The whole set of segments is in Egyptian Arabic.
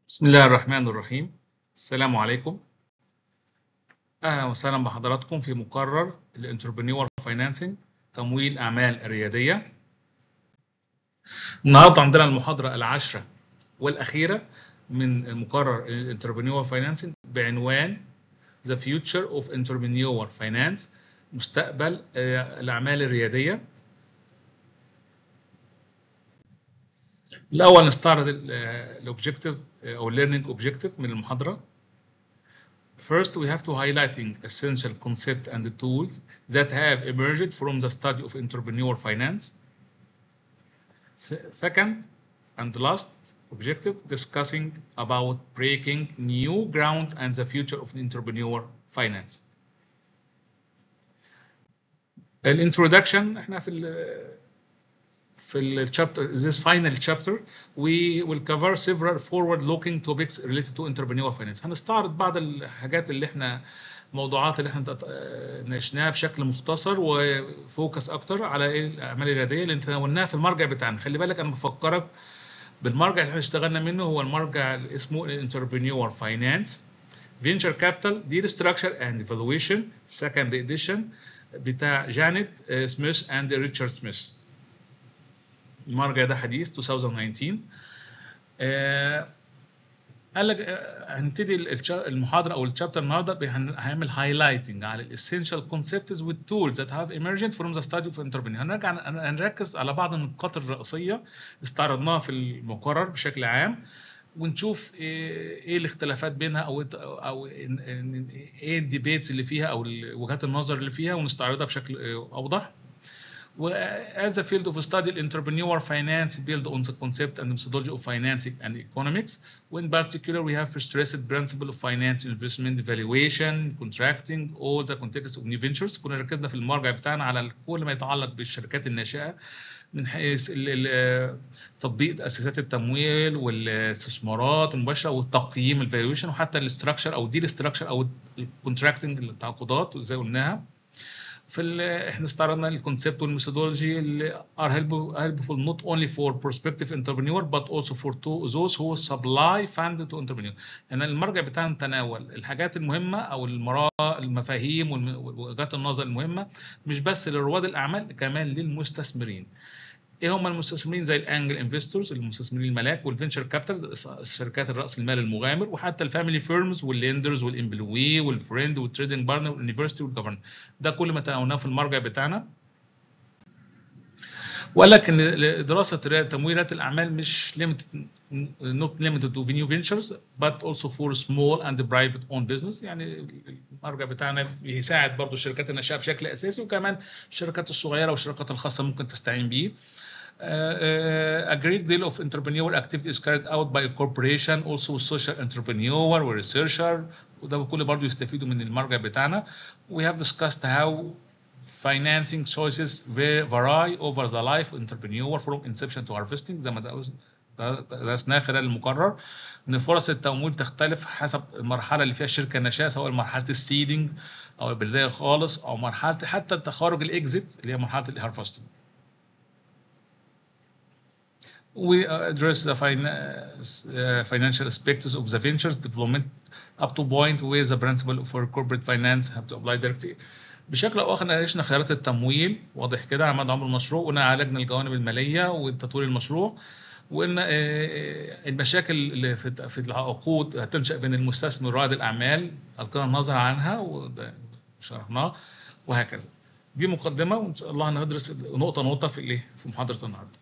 بسم الله الرحمن الرحيم السلام عليكم أهلا وسهلا بحضراتكم في مقرر الانتربرينور فاينانسنج تمويل أعمال الريادية النهاردة عندنا المحاضرة العاشرة والأخيرة من مقرر الانتربرينور فاينانسنج بعنوان The Future of Entrepreneur Finance مستقبل الأعمال الريادية الأول نستعرض الأوبجيكتيف أو learning objective من المحاضرة First, we have to highlighting essential concepts and the tools that have emerged from the study of entrepreneur finance. Second, and last objective, discussing about breaking new ground and the future of entrepreneur finance. الانترودكشن احنا في ال في الشابتر this final chapter we will cover several forward looking topics related to entrepreneur finance هنستعرض بعض الحاجات اللي احنا موضوعات اللي احنا ناقشناها بشكل مختصر وفوكس اكتر على ايه الاعمال الرياديه اللي تناولناها في المرجع بتاعنا خلي بالك انا بفكرك بالمرجع اللي احنا اشتغلنا منه هو المرجع اللي اسمه الانتربرينور فاينانس فينشر كابيتال ديل ستراكشر اند ايفالويشن سكند اديشن بتاع جانيت سميث اند ريتشارد سميث المرجع ده حديث 2019 آه قال لك آه هنبتدي المحاضره او الشابتر النهارده هنعمل هايلايتنج على الاسينشال كونسبتس والتولز ذات هاف emerged فروم ذا ستادي اوف انتربرينور هنرجع هنركز على بعض النقاط الرئيسيه استعرضناها في المقرر بشكل عام ونشوف ايه الاختلافات بينها او او ايه الديبيتس اللي فيها او وجهات النظر اللي فيها ونستعرضها بشكل اوضح As a field of study, entrepreneur finance build on the concept and methodology of financing and economics. In particular, we have stressed principle of finance investment valuation, contracting, all the context of new ventures. كنا ركزنا في المرجع بتاعنا على كل ما يتعلق بالشركات الناشئة من حيث تطبيق اساسات التمويل والاستثمارات المباشره والتقييم الفالويشن وحتى الاستراكشر او ديل استراكشر او الكونتراكتنج التعاقدات وازاي قلناها في احنا استعرضنا الكونسيبت والميثودولوجي اللي are helpful not only for prospective entrepreneur but also for those who supply fund to entrepreneur يعني المرجع بتاعنا تناول الحاجات المهمه او المفاهيم ووجهات النظر المهمه مش بس لرواد الاعمال كمان للمستثمرين ايه هم المستثمرين زي الانجل انفستورز المستثمرين الملاك والفينشر كابيتالز شركات الراس المال المغامر وحتى الفاميلي فيرمز والليندرز والامبلوي والفريند والتريدنج بارتنر واليونيفرستي والجفرن ده كل ما تناولناه في المرجع بتاعنا وقال لك ان دراسه تمويلات الاعمال مش limited not limited to new ventures but also for small and private owned business يعني المرجع بتاعنا بيساعد برضو الشركات الناشئه بشكل اساسي وكمان الشركات الصغيره والشركات الخاصه ممكن تستعين بيه Uh, uh, a great deal of entrepreneurial activity is carried out by a corporation also social entrepreneur or researcher وده كله برضه يستفيدوا من المرجع بتاعنا. We have discussed how financing choices vary over the life of entrepreneur from inception to harvesting زي ما درسناه خلال المقرر ان فرص التمويل تختلف حسب المرحله اللي فيها الشركه الناشئه سواء مرحله السيدنج او البدايه خالص او مرحله حتى التخارج الاكزيت اللي هي مرحله الهارفستنج. we address the uh, financial aspects of the ventures development up to point where the principle for corporate finance have to apply directly. بشكل او اخر ناقشنا خيارات التمويل واضح كده على مدى عمر المشروع وقلنا عالجنا الجوانب الماليه وتطوير المشروع وقلنا المشاكل اللي في العقود هتنشا بين المستثمر ورائد الاعمال القينا النظر عنها وشرحناه وهكذا. دي مقدمه وان شاء الله هندرس نقطه نقطه في الايه في محاضره النهارده.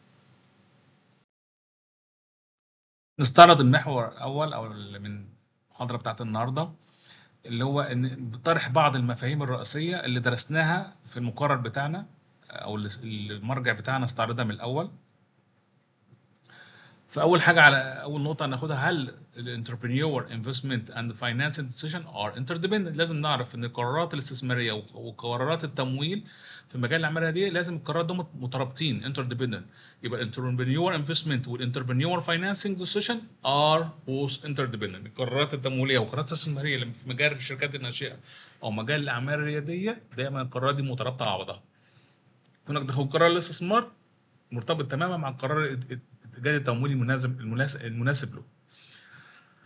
نستعرض المحور الاول او من المحاضره بتاعت النهارده اللي هو ان طرح بعض المفاهيم الرئيسيه اللي درسناها في المقرر بتاعنا او المرجع بتاعنا استعرضها من الاول فاول حاجه على اول نقطه هناخدها هل الانتربرينور انفستمنت اند فاينانسنج ديسيجن ار انترديبندنت لازم نعرف ان القرارات الاستثماريه وقرارات التمويل في مجال الاعمال دي لازم القرارات دول مترابطين انترديبندنت يبقى الانتربرينور انفستمنت والانتربرينور فاينانسنج ديسيجن ار بوث انترديبندنت القرارات التمويليه والقرارات الاستثماريه اللي في مجال الشركات الناشئه او مجال الاعمال الرياديه دايما القرارات دي مرتبطه مع بعضها هناك دخول قرار الاستثمار مرتبط تماما مع القرار الاتجاه التمويلي المناسب المناسب له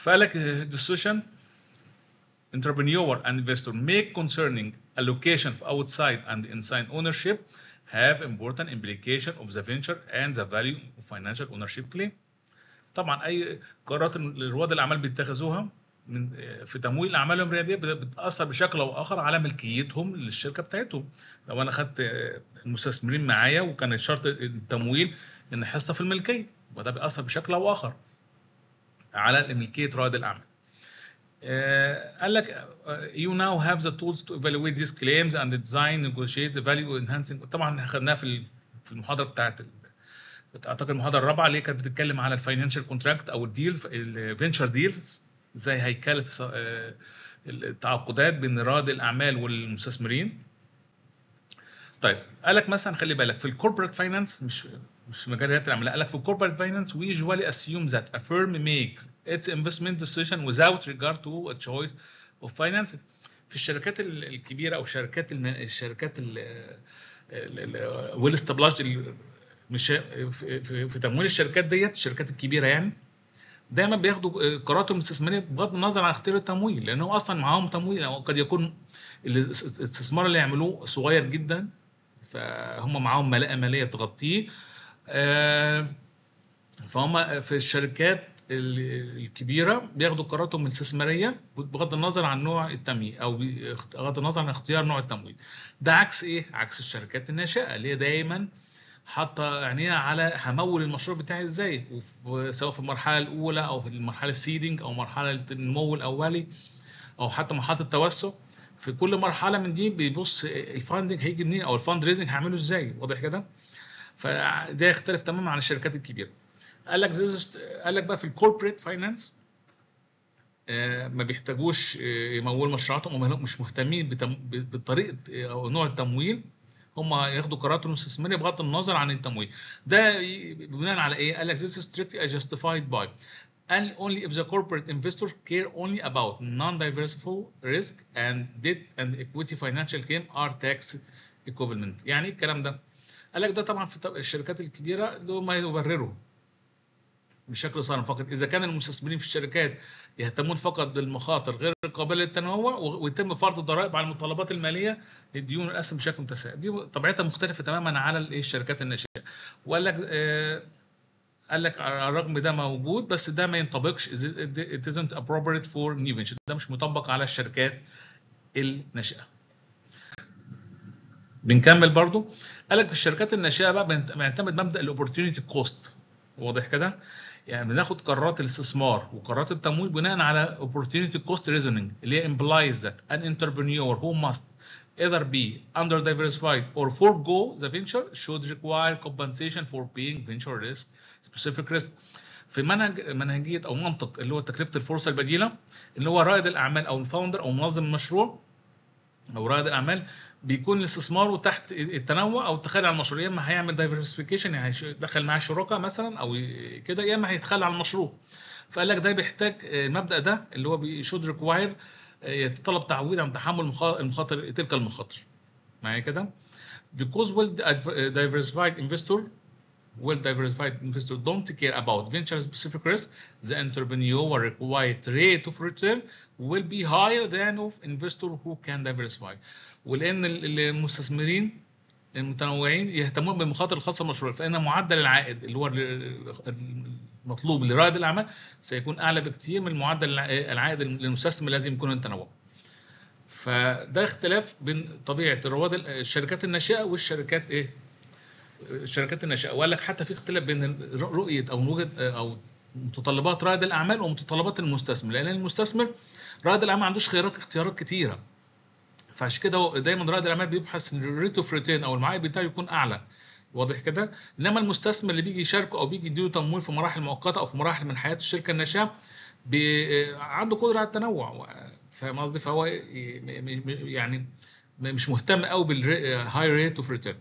فقال لك decision entrepreneur and investor make concerning allocation of outside and inside ownership have important implication of the venture and the value of financial ownership claim. طبعا اي قرارات رواد الاعمال بيتخذوها من في تمويل اعمالهم الرياديه بتاثر بشكل او اخر على ملكيتهم للشركه بتاعتهم لو انا خدت المستثمرين معايا وكان شرط التمويل ان حصه في الملكيه وده بيأثر بشكل او اخر على ملكيه رائد الاعمال قال لك you now have the tools to evaluate these claims and design negotiate the value enhancing طبعا خدناها في في المحاضره بتاعت اعتقد المحاضره الرابعه اللي كانت بتتكلم على الفاينانشال كونتراكت او الديل الفينشر ديلز زي هيكله التعاقدات بين رائد الاعمال والمستثمرين طيب قال لك مثلا خلي بالك في الكوربريت فاينانس مش مش مجال رياده الاعمال قال لك في الكوربريت فاينانس we usually assume that a firm makes its investment decision without regard to a choice of financing في الشركات الكبيره او الشركات الشركات ويل استبلاش مش في, في, في تمويل الشركات ديت الشركات الكبيره يعني دايما بياخدوا قراراتهم الاستثماريه بغض النظر عن اختيار التمويل لان هو اصلا معاهم تمويل او قد يكون الاستثمار اللي يعملوه صغير جدا فهم معاهم ملاءه ماليه تغطيه فهم في الشركات الكبيره بياخدوا قراراتهم الاستثماريه بغض النظر عن نوع التمويل او بغض النظر عن اختيار نوع التمويل ده عكس ايه عكس الشركات الناشئه اللي هي دايما حاطه عينيها على همول المشروع بتاعي ازاي سواء في المرحله الاولى او في المرحله السيدنج او مرحله النمو الاولي او حتى مرحله التوسع في كل مرحله من دي بيبص الفاندنج هيجي منين او الفاند ريزنج هعمله ازاي واضح كده فده يختلف تماما عن الشركات الكبيره قال لك قال لك بقى في الكوربريت فاينانس ما بيحتاجوش يمولوا مشروعاتهم هم مش مهتمين بطريقه او نوع التمويل هم ياخدوا قراراتهم الاستثماريه بغض النظر عن التمويل ده بناء على ايه قال لك this is strictly justified by and only if the corporate investors care only about non-diversifiable risk and debt and equity financial claim are tax equivalent يعني ايه الكلام ده قال لك ده طبعا في الشركات الكبيره دول ما يبرروا بشكل صارم فقط اذا كان المستثمرين في الشركات يهتمون فقط بالمخاطر غير قابله للتنوع ويتم فرض الضرائب على المتطلبات الماليه للديون الاسهم بشكل متساوي دي طبيعتها مختلفه تماما على الشركات الناشئه وقال لك آه قال لك على الرغم ده موجود بس ده ما ينطبقش it isn't appropriate for new venture ده مش مطبق على الشركات الناشئه بنكمل برضو قال لك في الشركات الناشئه بقى بنعتمد مبدا الاوبورتيونيتي كوست واضح كده يعني بناخد قرارات الاستثمار وقرارات التمويل بناء على opportunity cost reasoning اللي هي implies that an entrepreneur who must either be under diversified or forego the venture should require compensation for paying venture risk specific risk في منهج منهجيه او منطق اللي هو تكلفه الفرصه البديله اللي هو رائد الاعمال او الفاوندر او منظم المشروع او رائد الاعمال بيكون استثماره تحت التنوع او التخلي عن المشروع يا اما هيعمل دايفرسيفيكيشن يعني يدخل معاه شركاء مثلا او كده يا اما هيتخلى عن المشروع فقال لك ده بيحتاج المبدا ده اللي هو شود ريكواير يتطلب تعويض عن تحمل المخاطر تلك المخاطر معايا كده because well diversified investor well diversified investor don't care about venture specific risk the entrepreneur required rate of return will be higher than of investor who can diversify ولان المستثمرين المتنوعين يهتمون بالمخاطر الخاصه بالمشروع فان معدل العائد اللي هو المطلوب لرائد الاعمال سيكون اعلى بكثير من معدل العائد للمستثمر لازم يكون التنوع فده اختلاف بين طبيعه رواد الشركات الناشئه والشركات ايه الشركات الناشئه وقال لك حتى في اختلاف بين رؤيه او وجهه او متطلبات رائد الاعمال ومتطلبات المستثمر لان المستثمر رائد الاعمال ما عندوش خيارات اختيارات كتيره فعشان كده دايما رائد الاعمال بيبحث ان الريت اوف ريتيرن او العائد بتاعه يكون اعلى واضح كده انما المستثمر اللي بيجي يشاركه او بيجي يديله تمويل في مراحل مؤقته او في مراحل من حياه الشركه الناشئه عنده قدره على التنوع فاهم قصدي فهو يعني مش مهتم قوي بالهاي ريت اوف ريتيرن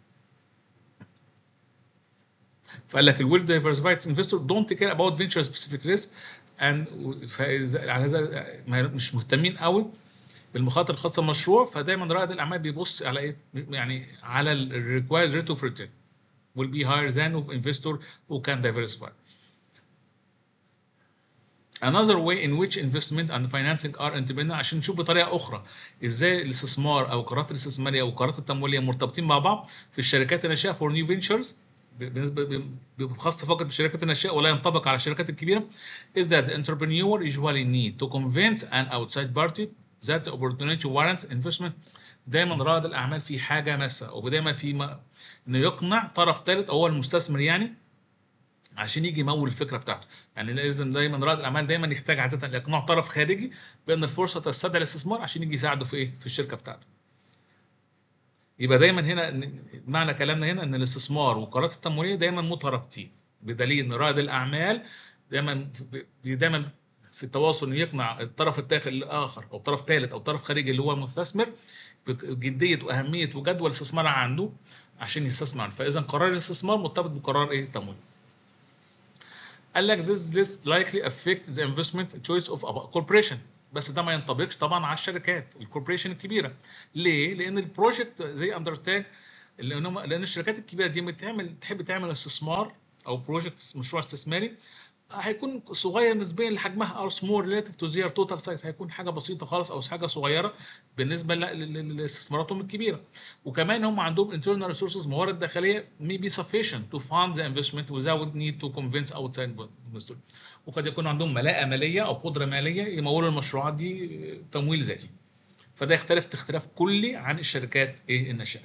فقال لك الويل دايفرسفايد انفستور دونت كير اباوت فينشر سبيسيفيك ريسك اند على هذا مش مهتمين قوي بالمخاطر الخاصه بالمشروع فدايما رائد الاعمال بيبص على ايه؟ يعني على الريكوايرد ريت اوف ريتيرن will be higher than of investor who can diversify. another way in which investment and financing are independent عشان نشوف بطريقه اخرى ازاي الاستثمار او القرارات الاستثماريه او القرارات التمويليه مرتبطين مع بعض في الشركات الناشئه for new ventures بالنسبه خاص فقط بالشركات الناشئه ولا ينطبق على الشركات الكبيره is that the entrepreneur usually need to convince an outside party that the opportunity warrants investment دايما رائد الاعمال في حاجه ماسه ودايما في ما انه يقنع طرف ثالث او هو المستثمر يعني عشان يجي يمول الفكره بتاعته يعني لازم دايما رائد الاعمال دايما يحتاج عاده اقناع طرف خارجي بان الفرصه تستدعي الاستثمار عشان يجي يساعده في ايه في الشركه بتاعته يبقى دايما هنا معنى كلامنا هنا ان الاستثمار والقرارات التمويليه دايما مترابطين بدليل ان رائد الاعمال دايما دايما في التواصل يقنع الطرف الداخل الاخر او طرف ثالث او طرف خارجي اللي هو المستثمر بجديه واهميه وجدوى الاستثمار عنده عشان يستثمر فاذا قرار الاستثمار مرتبط بقرار ايه تمويل قال لك this less likely affect the investment choice of a corporation بس ده ما ينطبقش طبعا على الشركات الكوربريشن الكبيره ليه لان البروجكت زي اندرتاك لان لان الشركات الكبيره دي بتعمل تحب تعمل استثمار او بروجكت مشروع استثماري هيكون صغير نسبيا لحجمها او سمول ريليتيف تو زير توتال سايز هيكون حاجه بسيطه خالص او حاجه صغيره بالنسبه لاستثماراتهم الكبيره وكمان هم عندهم internal resources موارد داخليه may be sufficient to fund the investment without need to convince outside investors وقد يكون عندهم ملاءه ماليه او قدره ماليه يمولوا المشروعات دي تمويل ذاتي فده يختلف اختلاف كلي عن الشركات ايه الناشئه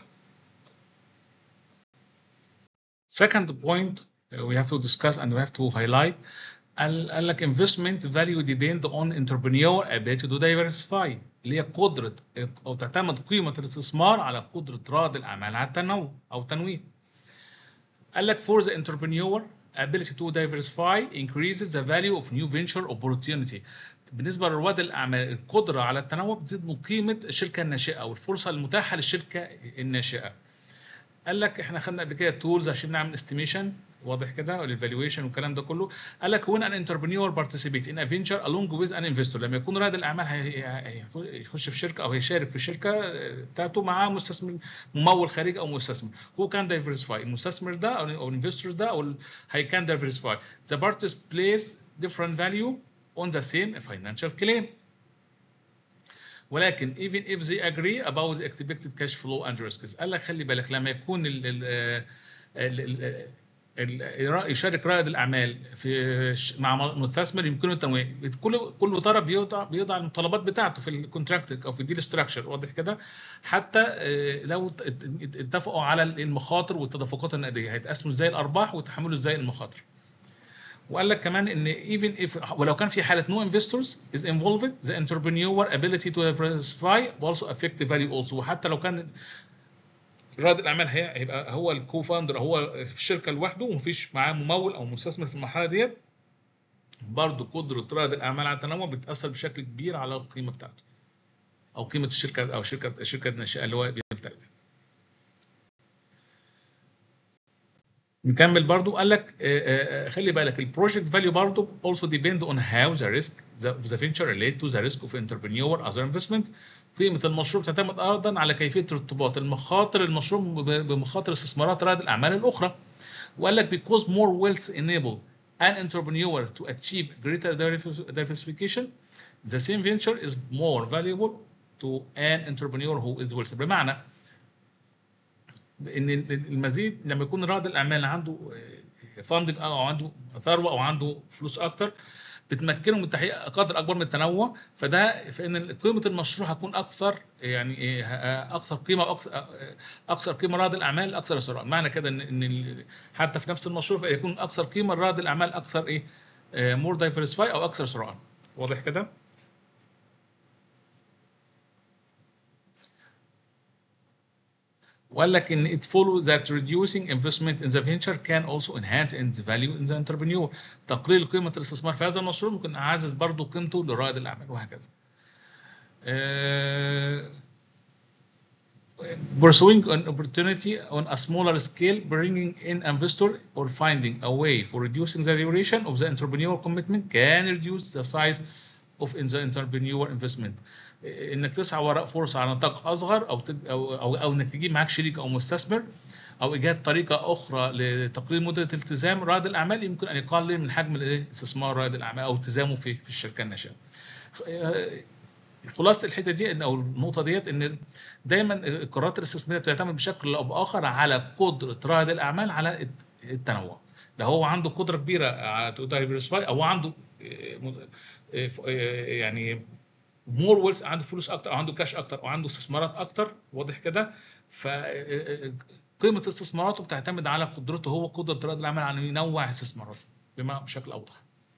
second point we have to discuss and we have to highlight قال لك investment value depend on entrepreneur ability to diversify اللي هي قدرة أو تعتمد قيمة الاستثمار على قدرة رائد الأعمال على التنوع أو التنويع. قال لك for the entrepreneur ability to diversify increases the value of new venture opportunity. بالنسبة لرواد الأعمال القدرة على التنوع بتزيد من قيمة الشركة الناشئة أو الفرصة المتاحة للشركة الناشئة. قال لك احنا خدنا قبل كده تولز عشان نعمل استيميشن واضح كده الايفالويشن والكلام ده كله قال لك when an entrepreneur participate in a venture along with an investor لما يكون رائد الاعمال هيخش في شركه او هيشارك في الشركه بتاعته مع مستثمر ممول خارجي او مستثمر هو كان دايفرسفاي المستثمر ده او الانفستور ده او هي كان دايفرسفاي the parties place different value on the same financial claim ولكن even if they agree about the expected cash flow and risks قال لك خلي بالك لما يكون ال ال ال ال يشارك رائد الاعمال في مع مستثمر يمكنه التمويل كل كل طرف بيوضع بيوضع المتطلبات بتاعته في الكونتراكت او في الديل ستراكشر واضح كده حتى لو اتفقوا على المخاطر والتدفقات النقديه هيتقسموا ازاي الارباح ويتحملوا ازاي المخاطر وقال لك كمان ان even if ولو كان في حاله no investors is involved the entrepreneur ability to diversify also affect the value also وحتى لو كان رائد الاعمال هيبقى هو الكو فاوندر هو في الشركه لوحده ومفيش معاه ممول او مستثمر في المرحله ديت برضه قدره رائد الاعمال على التنوع بتاثر بشكل كبير على القيمه بتاعته او قيمه الشركه او شركه الشركه الناشئه اللي هو بيمتلكها نكمل برضو قال لك خلي بالك البروجكت فاليو برضو also depend on how the risk of the venture relate to the risk of entrepreneur other investment قيمة المشروع تعتمد أيضا على كيفية ارتباط المخاطر المشروع بمخاطر استثمارات رائد الأعمال الأخرى وقال لك because more wealth enable an entrepreneur to achieve greater diversification the same venture is more valuable to an entrepreneur who is wealthy بمعنى ان المزيد لما يكون رائد الاعمال عنده فاندنج او عنده ثروه او عنده فلوس اكتر بتمكنه من تحقيق قدر اكبر من التنوع فده فان قيمه المشروع هتكون اكثر يعني اكثر قيمه واكثر اكثر قيمه رائد الاعمال اكثر ثراء معنى كده ان ان حتى في نفس المشروع يكون اكثر قيمه رائد الاعمال اكثر ايه مور دايفرسفاي او اكثر ثراء واضح كده وقال لك ان it follows that reducing investment in the venture can also enhance in the value in the entrepreneur تقليل قيمة الاستثمار في هذا المشروع ممكن أعزز برضه قيمته لرائد الأعمال وهكذا. Uh, pursuing an opportunity on a smaller scale, bringing in investor or finding a way for reducing the duration of the entrepreneurial commitment can reduce the size of in the entrepreneur investment. انك تسعى وراء فرصه على نطاق اصغر او او او, أو انك تجيب معاك شريك او مستثمر او ايجاد طريقه اخرى لتقليل مده الالتزام رائد الاعمال يمكن ان يقلل من حجم استثمار رائد الاعمال او التزامه في في الشركه الناشئه خلاصه الحته دي ان او النقطه ديت ان دايما القرارات الاستثماريه بتعتمد بشكل او باخر على قدره رائد الاعمال على التنوع لو هو عنده قدره كبيره على دايفرسفاي او عنده يعني مور ويلز عنده فلوس اكتر او عنده كاش اكتر او عنده استثمارات اكتر واضح كده ف قيمه استثماراته بتعتمد على قدرته هو قدره رائد الاعمال على ينوع استثماراته بما بشكل اوضح.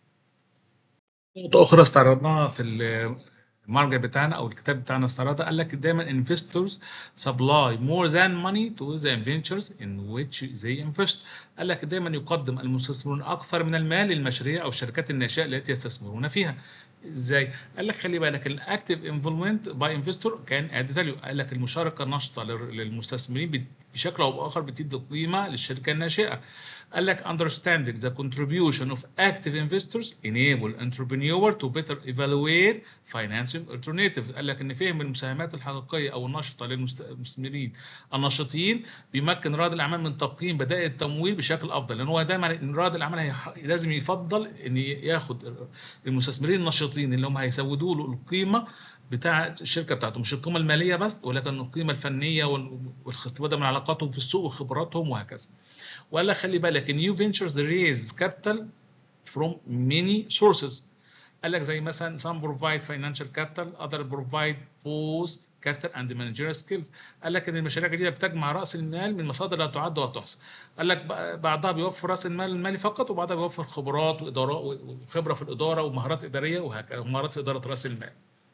نقطه اخرى استعرضناها في المرجع بتاعنا او الكتاب بتاعنا استعرضها قال لك دايما investors supply more than money to the ventures in which they invest قال لك دايما يقدم المستثمرون اكثر من المال للمشاريع او الشركات الناشئه التي يستثمرون فيها ازاي؟ قال لك خلي بالك الاكتيف انفولمنت باي انفستور كان اد فاليو قال لك المشاركه النشطه للمستثمرين بشكل او باخر بتدي قيمه للشركه الناشئه قال لك understanding the contribution of active investors enable entrepreneur to better evaluate financing alternative قال لك ان فهم المساهمات الحقيقيه او النشطه للمستثمرين النشطين بيمكن رائد الاعمال من تقييم بدائل التمويل بشكل افضل لان هو دايما رائد الاعمال لازم يفضل ان ياخد المستثمرين النشطين اللي هم هيسودوا له القيمه بتاع الشركه بتاعته مش القيمه الماليه بس ولكن القيمه الفنيه والاستفاده من علاقاتهم في السوق وخبراتهم وهكذا وقال لك خلي بالك نيو فينتشرز ريز كابيتال from many sources قال لك زي مثلا some provide financial capital other provide both capital and managerial skills قال لك ان المشاريع الجديده بتجمع راس المال من مصادر لا تعد ولا تحصى قال لك بعضها بيوفر راس المال المالي فقط وبعضها بيوفر خبرات وادارات وخبره في الاداره ومهارات اداريه وهكذا ومهارات في اداره راس المال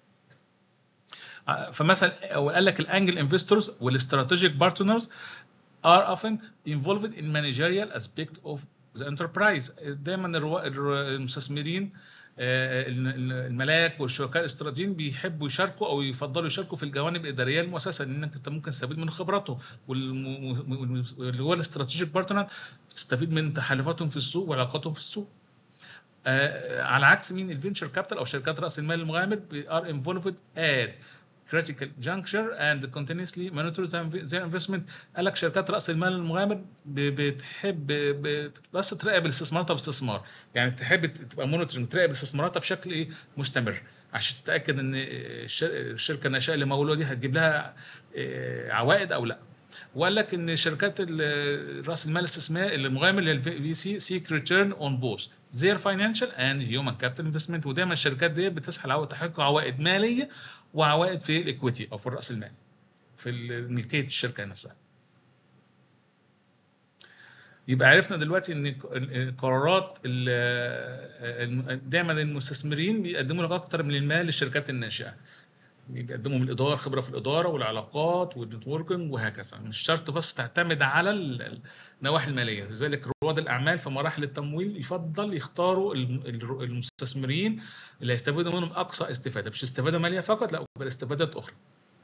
فمثلا قال لك الانجل انفستورز والاستراتيجيك بارتنرز are often involved in managerial aspect of the enterprise دايما المستثمرين الملاك والشركاء الاستراتيجيين بيحبوا يشاركوا او يفضلوا يشاركوا في الجوانب الاداريه للمؤسسه لان انت ممكن تستفيد من خبراتهم واللي هو الاستراتيجيك بارتنر بتستفيد من تحالفاتهم في السوق وعلاقاتهم في السوق على عكس مين الفينشر كابيتال او شركات راس المال المغامر are involved at critical juncture and continuously monitor their investment قال لك شركات راس المال المغامر بتحب بس تراقب استثماراتها باستثمار يعني تحب تبقى مونيتورنج تراقب استثماراتها بشكل ايه مستمر عشان تتاكد ان الشركه الناشئه اللي مولوده دي هتجيب لها عوائد او لا وقال لك ان شركات راس المال الاستثمار المغامر للفي سي سيك ريتيرن اون بوث their financial and human capital investment ودايما الشركات دي بتسعى على تحقيق عوائد ماليه وعوائد في الايكويتي او في الراس المال في ملكيه الشركه نفسها يبقى عرفنا دلوقتي ان القرارات دايما المستثمرين بيقدموا لك اكتر من المال للشركات الناشئه بيقدموا من الاداره خبره في الاداره والعلاقات والنتوركينج وهكذا مش شرط بس تعتمد على النواحي الماليه لذلك رواد الاعمال في مراحل التمويل يفضل يختاروا المستثمرين اللي هيستفيدوا منهم اقصى استفاده مش استفاده ماليه فقط لا بل استفادات اخرى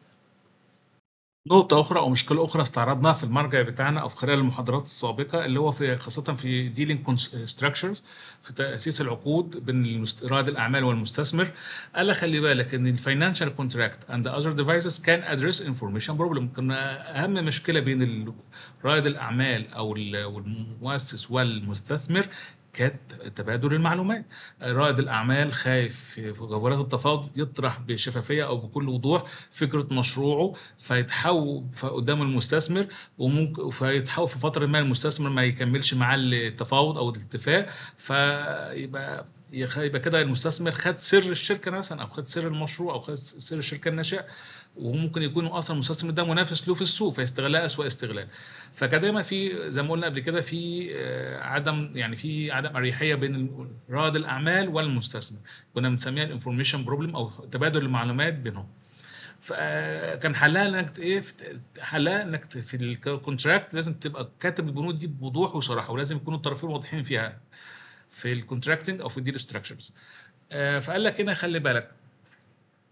نقطة أخرى أو مشكلة أخرى استعرضناها في المرجع بتاعنا أو في خلال المحاضرات السابقة اللي هو في خاصة في ديلينج ستراكشرز في تأسيس العقود بين رائد الأعمال والمستثمر قال خلي بالك إن الفاينانشال كونتراكت أند أذر ديفايسز كان أدريس انفورميشن بروبلم كنا أهم مشكلة بين رائد الأعمال أو المؤسس والمستثمر كانت تبادل المعلومات رائد الاعمال خايف في جولات التفاوض يطرح بشفافيه او بكل وضوح فكره مشروعه فيتحول قدام المستثمر وممكن فيتحول في فتره ما المستثمر ما يكملش معاه التفاوض او الاتفاق فيبقى يبقى كده المستثمر خد سر الشركه مثلا او خد سر المشروع او خد سر الشركه الناشئه وممكن يكون اصلا المستثمر ده منافس له في السوق فيستغلها اسوء استغلال فكان دايما في زي ما قلنا قبل كده في عدم يعني في عدم اريحيه بين رائد الاعمال والمستثمر كنا بنسميها الانفورميشن بروبلم او تبادل المعلومات بينهم فكان حلها انك ايه حلها انك في الكونتراكت لازم تبقى كاتب البنود دي بوضوح وصراحه ولازم يكونوا الطرفين واضحين فيها في الكونتراكتنج او في الديل ستراكشرز فقال لك هنا خلي بالك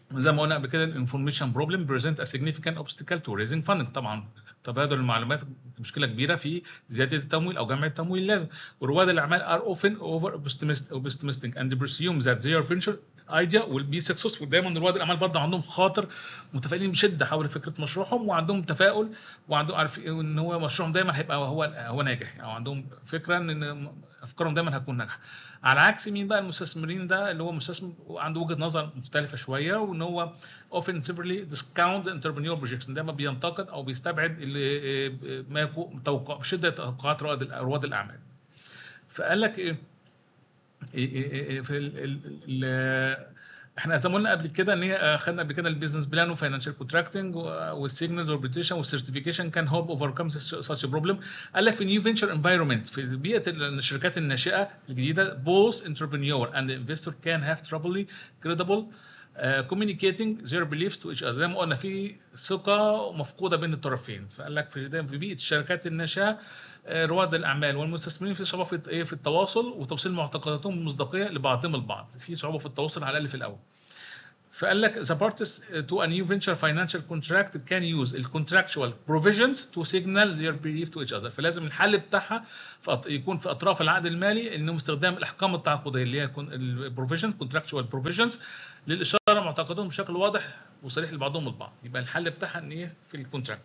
زي ما قلنا قبل كده الانفورميشن بروبلم بريزنت ا significant obstacle to raising funding طبعا تبادل المعلومات مشكله كبيره في زياده التمويل او جمع التمويل اللازم ورواد الاعمال are often over optimistic and presume that their venture idea will be successful دايما رواد الاعمال برضه عندهم خاطر متفائلين بشده حول فكره مشروعهم وعندهم تفاؤل وعندهم عارف ان هو مشروعهم دايما هيبقى هو هو ناجح او عندهم فكره ان افكارهم دايما هتكون ناجحه على عكس مين بقى المستثمرين ده اللي هو مستثمر عنده وجهه نظر مختلفه شويه وان هو often severely discount the entrepreneurial projection دايما بينتقد او بيستبعد اللي ما يكون توقع بشده توقعات رواد رواد الاعمال فقال لك ايه في ال ال احنا زي ما قلنا قبل كده ان هي خدنا قبل كده البيزنس بلان وفاينانشال كونتراكتنج والسيجنالز والبريتيشن والسيرتيفيكيشن كان هوب اوفركم ساتش بروبلم قال لك في نيو فينشر انفايرمنت في بيئه الشركات الناشئه الجديده بوث انتربرينور اند انفستور كان هاف ترابلي كريدبل communicating their beliefs to each other زي ما قلنا في ثقه مفقوده بين الطرفين فقال لك في في بيئه الشركات الناشئه رواد الاعمال والمستثمرين في صعوبه في ايه في التواصل وتوصيل معتقداتهم المصداقيه لبعضهم البعض في صعوبه في التواصل على الاقل في الاول فقال لك the parties to a new venture financial contract can use the contractual provisions to signal their belief to each other فلازم الحل بتاعها يكون في اطراف العقد المالي انه استخدام الاحكام التعاقديه اللي هي البروفيجنز contractual provisions للاشاره معتقداتهم بشكل واضح وصريح لبعضهم البعض يبقى الحل بتاعها ان ايه في الكونتراكت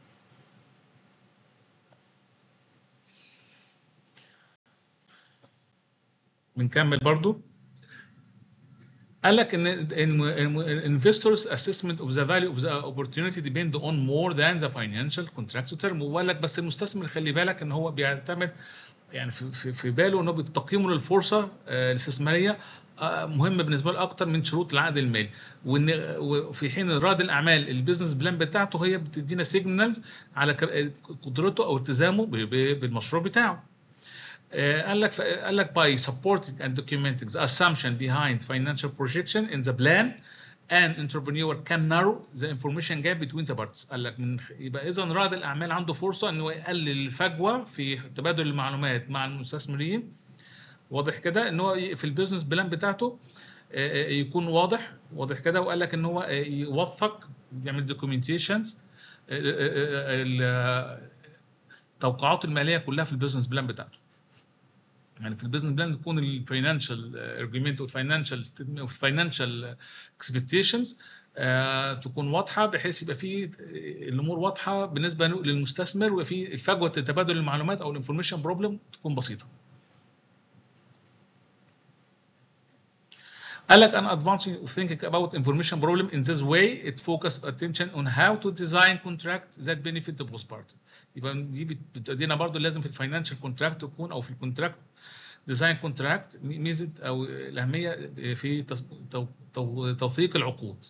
بنكمل برضو قال لك ان investors assessment of the value of the opportunity depend on more than the financial contract term وقال لك بس المستثمر خلي بالك ان هو بيعتمد يعني في في باله ان هو تقييمه للفرصه الاستثماريه مهم بالنسبه له اكتر من شروط العقد المالي وان وفي حين رائد الاعمال البيزنس بلان بتاعته هي بتدينا سيجنالز على قدرته او التزامه بالمشروع بتاعه قال لك قال لك by supporting and documenting the assumption behind financial projection in the plan an entrepreneur can narrow the information gap between the parties قال لك من يبقى اذا رائد الاعمال عنده فرصه انه يقلل الفجوه في تبادل المعلومات مع المستثمرين واضح كده ان هو في البيزنس بلان بتاعته يكون واضح واضح كده وقال لك ان هو يوثق يعمل دوكيومنتيشنز التوقعات الماليه كلها في البيزنس بلان بتاعته يعني في البيزنس بلان تكون الفاينانشال ارجيومنت والفاينانشال والفاينانشال اكسبكتيشنز تكون واضحه بحيث يبقى في الامور واضحه بالنسبه للمستثمر ويبقى في فجوه تبادل المعلومات او الانفورميشن بروبلم تكون بسيطه. قال لك an advancing of thinking about information problem in this way it focus attention on how to design contract that benefit the both party يبقى دي بتدينا برضو لازم في الفاينانشال كونتراكت تكون او في الكونتراكت ديزاين كونتراكت ميزه او الاهميه في توثيق العقود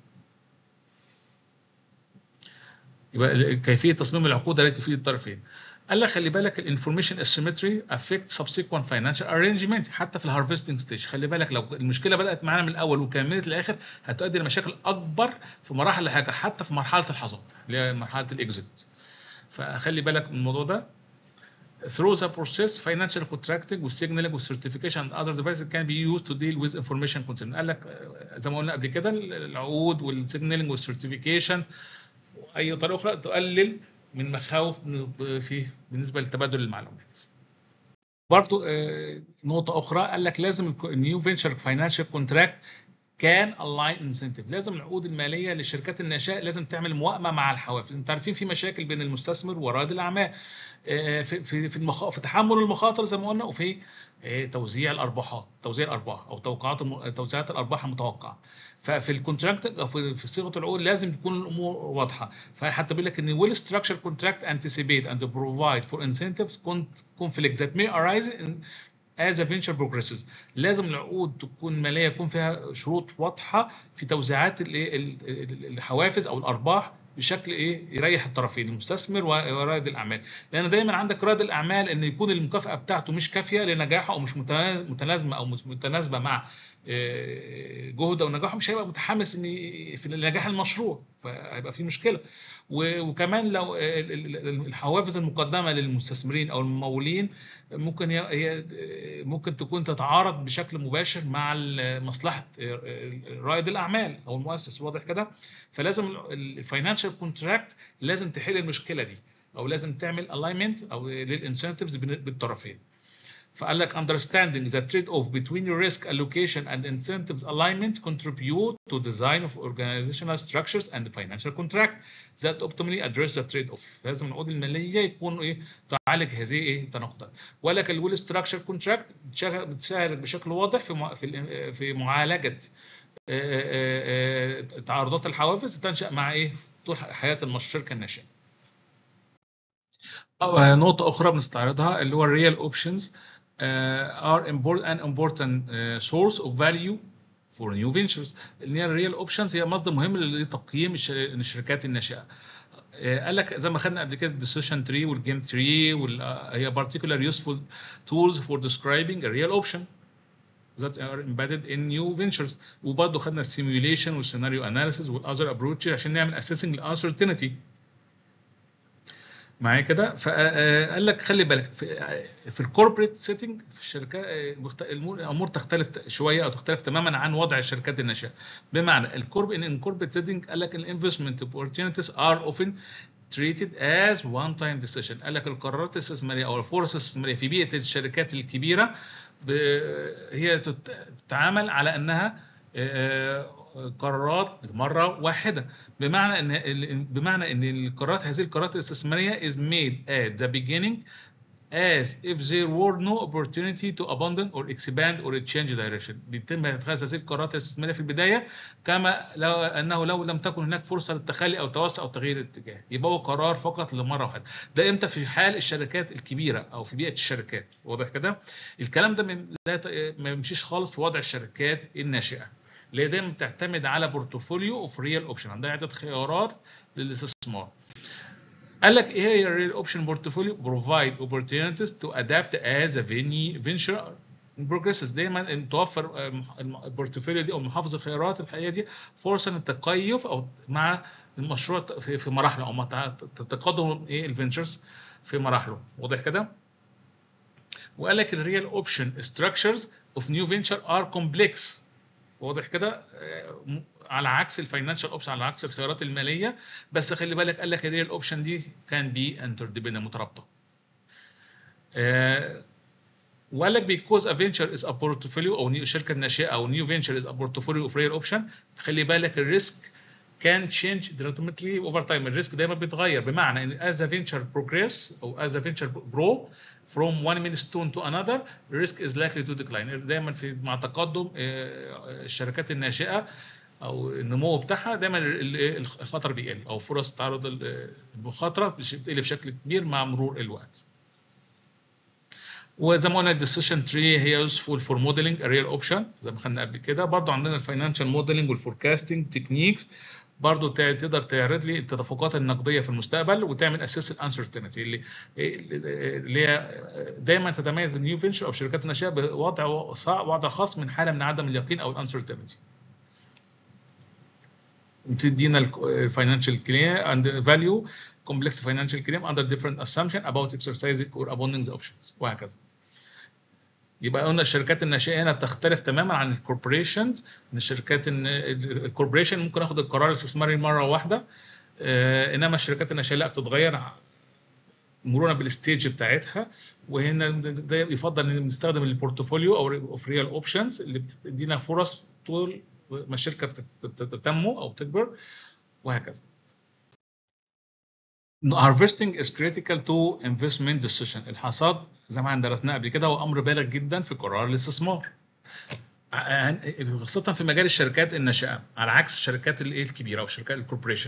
يبقى كيفيه تصميم العقود التي تفيد الطرفين قال لك خلي بالك الانفورميشن اسيمتري افكت سبسيكوينت فاينانشال ارينجمنت حتى في الهارفستنج ستيج خلي بالك لو المشكله بدات معانا من الاول وكملت للاخر هتؤدي لمشاكل اكبر في مراحل الحاجه حتى في مرحله الحصاد اللي هي مرحله الاكزيت فخلي بالك من الموضوع ده through the process financial contracting والsignaling والcertification and other devices can be used to deal with information concern قال لك زي ما قلنا قبل كده العقود والsignaling والcertification واي طريقه اخرى تقلل من مخاوف في بالنسبه لتبادل المعلومات. برضو نقطه اخرى قال لك لازم النيو فينشر فاينانشال كونتراكت كان الاين انسنتيف لازم العقود الماليه للشركات الناشئه لازم تعمل موائمه مع الحوافز انتوا عارفين في مشاكل بين المستثمر ورائد الاعمال في في في, المخ... في تحمل المخاطر زي ما قلنا وفي توزيع الارباحات توزيع الارباح او توقعات الم... توزيعات الارباح المتوقعه ففي الكونتراكت او في, في صيغه العقود لازم تكون الامور واضحه فحتى بيقول لك ان ويل ستراكشر كونتراكت انتسيبيت اند بروفايد فور انسنتيفز conflict that may arise in as a venture progresses لازم العقود تكون ماليه يكون فيها شروط واضحه في توزيعات الحوافز او الارباح بشكل ايه يريح الطرفين المستثمر ورائد الاعمال لان دايما عندك رائد الاعمال ان يكون المكافاه بتاعته مش كافيه لنجاحه او مش متلازمه او مش متناسبه مع جهده ونجاحه مش هيبقى متحمس ان في نجاح المشروع فهيبقى في مشكله وكمان لو الحوافز المقدمه للمستثمرين او الممولين ممكن هي ممكن تكون تتعارض بشكل مباشر مع مصلحه رائد الاعمال او المؤسس واضح كده فلازم الفاينانشال كونتراكت لازم تحل المشكله دي او لازم تعمل الاينمنت او للانسنتفز بالطرفين فقال لك understanding the trade-off between your risk allocation and incentives alignment contribute to design of organizational structures and financial contract that optimally address the trade-off لازم العقود الماليه يكون ايه تعالج هذه ايه التناقضات ولكن الويل ستراكشر كونتراكت بتشارك بشكل واضح في في في معالجه تعارضات الحوافز تنشا مع ايه طول حياه الشركه الناشئه نقطة أخرى بنستعرضها اللي هو الريال اوبشنز are important an important uh, source of value for new ventures اللي هي الريال اوبشنز هي مصدر مهم لتقييم الشركات الناشئه قال لك زي ما خدنا قبل كده الديسيشن تري والجيم تري هي particular useful tools for describing a real option that are embedded in new ventures وبرضه خدنا السيميوليشن والسيناريو اناليسيس والاذر ابروتش عشان نعمل assessing الانسرتينتي معايا كده فقال لك خلي بالك في, في الكوربريت سيتنج في الشركات الامور تختلف شويه او تختلف تماما عن وضع الشركات الناشئه بمعنى الكورب ان كوربريت سيتنج قال لك الانفستمنت opportunities are often treated as one time decision قال لك القرارات الاستثماريه او الفرص الاستثماريه في بيئه الشركات الكبيره هي تتعامل على انها قرارات مره واحده بمعنى ان بمعنى ان القرارات هذه القرارات الاستثماريه is made at the beginning as if there were no opportunity to abandon or expand or change direction بيتم اتخاذ هذه القرارات الاستثماريه في البدايه كما لو انه لو لم تكن هناك فرصه للتخلي او توسع او تغيير الاتجاه يبقى هو قرار فقط لمره واحده ده امتى في حال الشركات الكبيره او في بيئه الشركات واضح كده الكلام ده ما يمشيش خالص في وضع الشركات الناشئه اللي هي دايما بتعتمد على بورتفوليو اوف ريال اوبشن عندها عده خيارات للاستثمار قال لك ايه هي الريال اوبشن بورتفوليو بروفايد opportunities to adapt as a venture progresses دايما توفر البورتفوليو دي او محافظ الخيارات الحقيقيه دي فرصه للتكيف او مع المشروع في, في مراحله او مع تقدم ايه الفينشرز في مراحله واضح كده وقال لك الريال اوبشن ستراكشرز اوف نيو فينشر ار كومبلكس واضح كده على عكس الفاينانشال اوبشن على عكس الخيارات الماليه بس خلي بالك قال لك الريال اوبشن دي كان بي انتر ديبندنت مترابطه وقال لك because a venture is a portfolio او الشركه الناشئه او new venture is a portfolio of real option خلي بالك الريسك can change dramatically over time الريسك دايما بيتغير بمعنى ان as a venture progress او as a venture grow from one milestone to another risk is likely to decline دايما في مع تقدم الشركات الناشئه او النمو بتاعها دايما الخطر بيقل او فرص تعرض المخاطره بتقل بشكل كبير مع مرور الوقت وزي ما قلنا الديسيشن تري هي يوسفول فور موديلنج ريال اوبشن زي ما خدنا قبل كده برضو عندنا الفاينانشال موديلنج والفوركاستنج تكنيكس برضو تقدر تعرض لي التدفقات النقديه في المستقبل وتعمل اساس الانسرتينتي اللي اللي هي دايما تتميز النيو فينشر او الشركات الناشئه بوضع وضع خاص من حاله من عدم اليقين او الانسرتينتي بتدينا الفاينانشال كليم اند فاليو complex financial claim under different assumption about exercising or abandoning the options وهكذا يبقى قلنا الشركات الناشئه هنا بتختلف تماما عن الكوربوريشنز ان الشركات الكوربوريشن ممكن اخد القرار الاستثماري مره واحده آه انما الشركات الناشئه لا بتتغير مرونه بالستيج بتاعتها وهنا ده يفضل ان نستخدم البورتفوليو او اوف ريال اوبشنز اللي بتدينا فرص طول ما الشركه بتنمو او بتكبر وهكذا harvesting is critical to investment decision الحصاد زي ما درسناه قبل كده هو امر بالغ جدا في قرار الاستثمار خاصه في مجال الشركات الناشئه على عكس الشركات الايه الكبيره او الشركات الكوربوريشن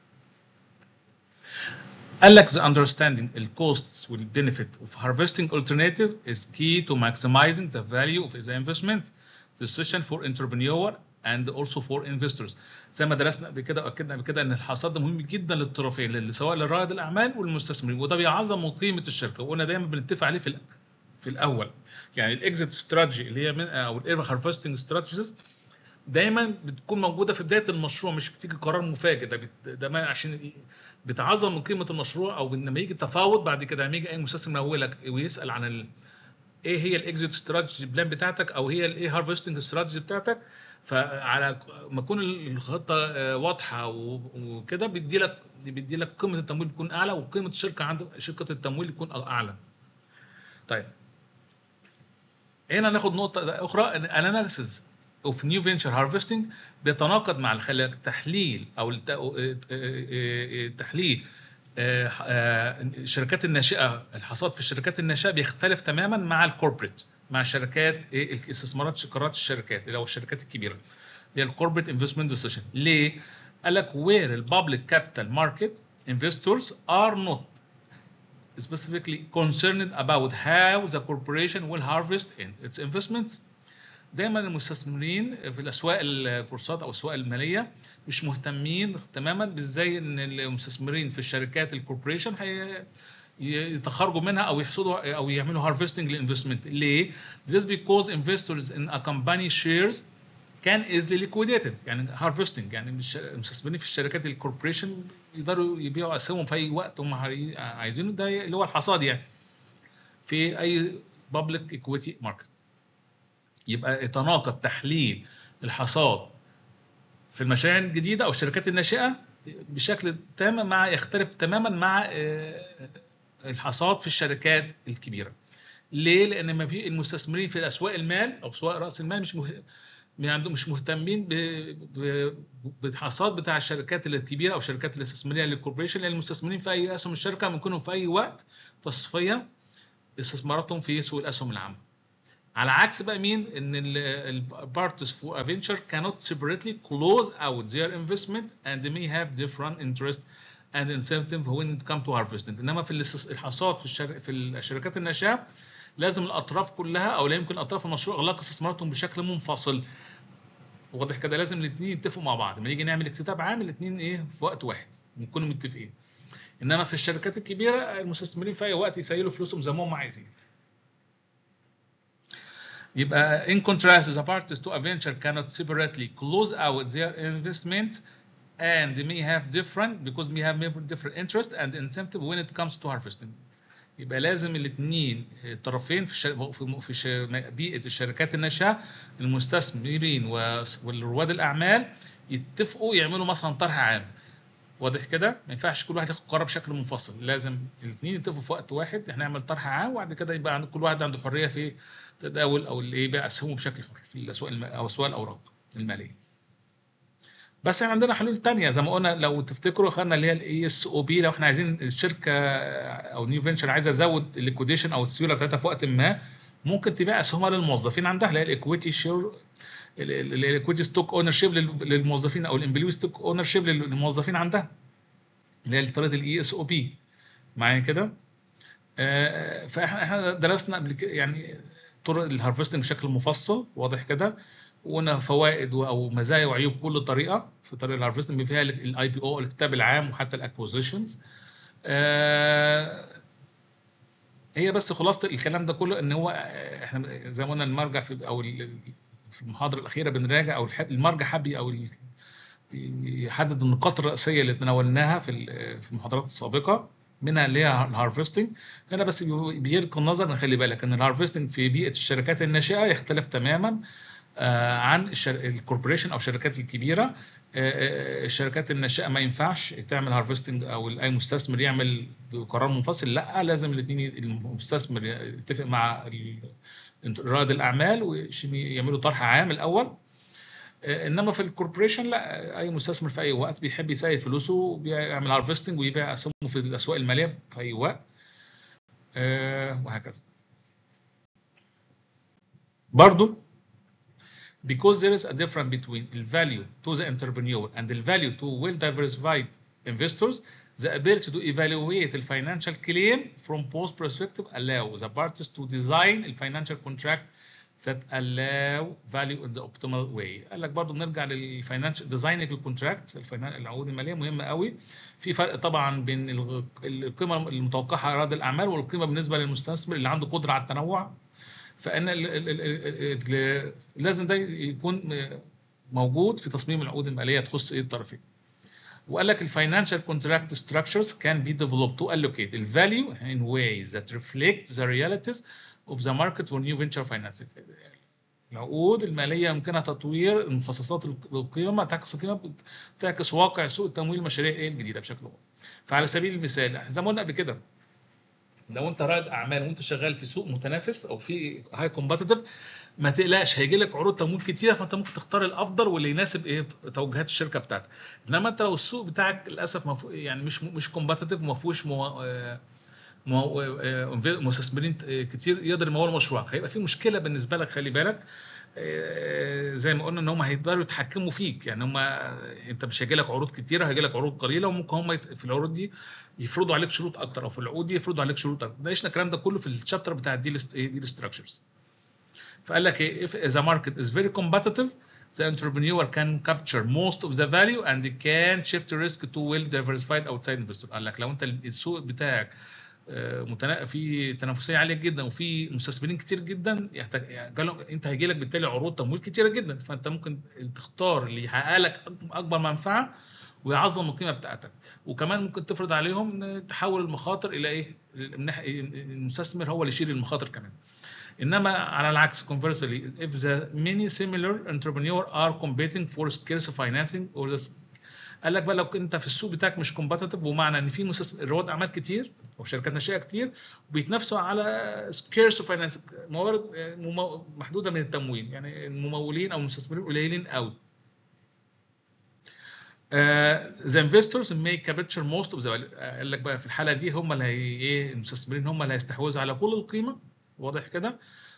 قال لك the understanding the costs will benefit of harvesting alternative is key to maximizing the value of the investment decision for entrepreneur and also for investors زي ما درسنا قبل كده واكدنا قبل كده ان الحصاد ده مهم جدا للطرفين سواء لرائد الاعمال والمستثمرين وده بيعظم من قيمه الشركه وقلنا دايما بنتفق عليه في في الاول يعني الاكزيت استراتيجي اللي هي من او الاير هارفستنج استراتيجيز دايما بتكون موجوده في بدايه المشروع مش بتيجي قرار مفاجئ ده بت... ده ما عشان بتعظم من قيمه المشروع او لما يجي التفاوض بعد كده لما يجي اي مستثمر يمولك ويسال عن ال... ايه هي الاكزيت استراتيجي بلان بتاعتك او هي الايه هارفستنج استراتيجي بتاعتك فعلى ما تكون الخطه واضحه وكده بيدي لك بيدي لك قيمه التمويل بتكون اعلى وقيمه الشركه عند شركه التمويل تكون اعلى. طيب هنا ناخد نقطه اخرى الاناليسيز اوف نيو فينشر هارفستنج بيتناقض مع التحليل او التحليل الشركات الناشئه الحصاد في الشركات الناشئه بيختلف تماما مع الكوربريت مع الشركات الاستثمارات قرارات الشركات اللي هو الشركات الكبيره اللي هي الكوربريت انفستمنت ديسيشن ليه؟ قال لك where the public capital market investors are not specifically concerned about how the corporation will harvest in its investments دايما المستثمرين في الاسواق البورصات او الاسواق الماليه مش مهتمين تماما بازاي ان المستثمرين في الشركات الكوربوريشن هي يتخرجوا منها او يحصدوا او يعملوا هارفستنج للانفستمنت ليه؟ This because investors in a company shares can easily liquidated يعني هارفستنج يعني المستثمرين في الشركات الكوربوريشن يقدروا يبيعوا اسهمهم في اي وقت هم عايزينه ده اللي هو الحصاد يعني في اي بابليك ايكويتي ماركت يبقى يتناقض تحليل الحصاد في المشاريع الجديده او الشركات الناشئه بشكل تام مع يختلف تماما مع الحصاد في الشركات الكبيره. ليه؟ لان ما في المستثمرين في اسواق المال او اسواق راس المال مش مه... مش مهتمين ب... ب... بالحصاد بتاع الشركات الكبيره او الشركات الاستثماريه للكوربريشن لان المستثمرين في اي اسهم الشركه ممكن في اي وقت تصفيه استثماراتهم في سوق الاسهم العامه. على عكس بقى مين ان البارتس for a venture cannot separately close out their investment and they may have different interest and incentive when it comes to harvesting انما في الحصاد في الشر... في الشركات الناشئه لازم الاطراف كلها او لا يمكن اطراف المشروع اغلاق استثماراتهم بشكل منفصل واضح كده لازم الاثنين يتفقوا مع بعض لما نيجي نعمل اكتتاب عام الاثنين ايه في وقت واحد نكونوا متفقين انما في الشركات الكبيره المستثمرين في اي وقت يسيلوا فلوسهم زي ما هم عايزين يبقى in contrast the parties to a venture cannot separately close out their investment and they may have different because may have different interest and incentive when it comes to harvesting يبقى لازم الاثنين الطرفين في الشر... في في بيئه الشركات الناشئه المستثمرين والرواد الاعمال يتفقوا يعملوا مثلا طرح عام واضح كده ما ينفعش كل واحد ياخد قرار بشكل منفصل لازم الاثنين يتفقوا في وقت واحد احنا نعمل طرح عام وبعد كده يبقى عند كل واحد عنده حريه في تداول او اللي بيع اسهمه بشكل حر في الاسواق الم... او اسواق الاوراق الماليه بس عندنا حلول تانية زي ما قلنا لو تفتكروا خدنا اللي هي الاي اس او بي لو احنا عايزين الشركه او نيو فينشر عايزه تزود الليكويديشن او السيوله بتاعتها في وقت ما ممكن تبيع اسهمها للموظفين عندها اللي هي الايكويتي شير الايكويتي ستوك اونر شيب للموظفين او الامبلوي ستوك اونر شيب للموظفين عندها اللي هي طريقه الاي اس او بي معايا كده فاحنا درسنا قبل يعني طرق الهارفستنج بشكل مفصل واضح كده وقلنا فوائد او مزايا وعيوب كل طريقه في طريقه الهارفستنج فيها الاي بي او الكتاب العام وحتى الاكوزيشنز هي بس خلاصه الكلام ده كله ان هو احنا زي ما قلنا المرجع في او في المحاضره الاخيره بنراجع او المرجع حبي او يحدد النقاط الرئيسيه اللي تناولناها في في المحاضرات السابقه منها اللي هي الهارفستنج هنا بس بيلقي النظر نخلي بالك ان الهارفستنج في بيئه الشركات الناشئه يختلف تماما عن الكوربوريشن او الشركات الكبيره الشركات الناشئه ما ينفعش تعمل هارفستنج او اي مستثمر يعمل بقرار منفصل لا لازم الاثنين المستثمر يتفق مع رائد الاعمال عشان يعملوا طرح عام الاول انما في الكوربوريشن لا اي مستثمر في اي وقت بيحب يسيل فلوسه وبيعمل هارفستنج ويبيع اسهمه في الاسواق الماليه في اي وقت وهكذا برضو because there is a difference between the value to the entrepreneur and the value to well diversified investors, the ability to evaluate the financial claim from both perspectives allow the parties to design a financial contract that allow value in the optimal way. قال لك برضه بنرجع للفاينانشال ديزايننج الكونتراكت العقود الماليه مهمه قوي في فرق طبعا بين القيمه المتوقعه على رائد الاعمال والقيمه بالنسبه للمستثمر اللي عنده قدره على التنوع فان ال ال ال ال لازم ده يكون موجود في تصميم العقود الماليه تخص ايه الطرفين وقال لك الفاينانشال كونتراكت structures can be developed to allocate the value in ways that reflect the realities of the market for new venture financing العقود الماليه يمكنها تطوير مخصصات القيمه تعكس القيمه تعكس واقع سوق التمويل المشاريع ايه الجديده بشكل عام فعلى سبيل المثال زي ما قلنا قبل كده لو انت رائد اعمال وانت شغال في سوق متنافس او في هاي كومبتيتيف ما تقلقش هيجي لك عروض تمويل كتيره فانت ممكن تختار الافضل واللي يناسب ايه توجهات الشركه بتاعتك انما انت لو السوق بتاعك للاسف مفو يعني مش مش كومبتيتيف وما فيهوش مستثمرين كتير يقدر يمولوا مشروعك هيبقى في مشكله بالنسبه لك خلي بالك زي ما قلنا ان هم هيقدروا يتحكموا فيك يعني هم انت مش هيجي لك عروض كتيره هيجي لك عروض قليله وممكن هم في العروض دي يفرضوا عليك شروط اكتر او في العقود دي يفرضوا عليك شروط اكتر ناقشنا الكلام ده كله في الشابتر بتاع الديل ديل ستراكشرز فقال لك ايه if the market is very competitive the entrepreneur can capture most of the value and they can shift the risk to well diversified outside investor قال لك لو انت السوق بتاعك متنا... في تنافسيه عاليه جدا وفي مستثمرين كتير جدا يحتاج يعني انت هيجي لك بالتالي عروض تمويل كتيره جدا فانت ممكن تختار اللي يحقق لك اكبر منفعه ويعظم القيمه بتاعتك وكمان ممكن تفرض عليهم تحول المخاطر الى ايه المستثمر هو اللي يشيل المخاطر كمان انما على العكس conversely if the many similar entrepreneur are competing for scarce financing or the قال لك بقى لو انت في السوق بتاعك مش كومبتيتيف ومعنى ان في مستثمر رواد اعمال كتير او شركات ناشئه كتير وبيتنافسوا على سكيرس فاينانس موارد محدوده من التمويل يعني الممولين او المستثمرين قليلين قوي ذا انفستورز may capture most of the قال لك بقى في الحاله دي هم اللي هي ايه المستثمرين هم اللي هيستحوذوا على كل القيمه واضح كده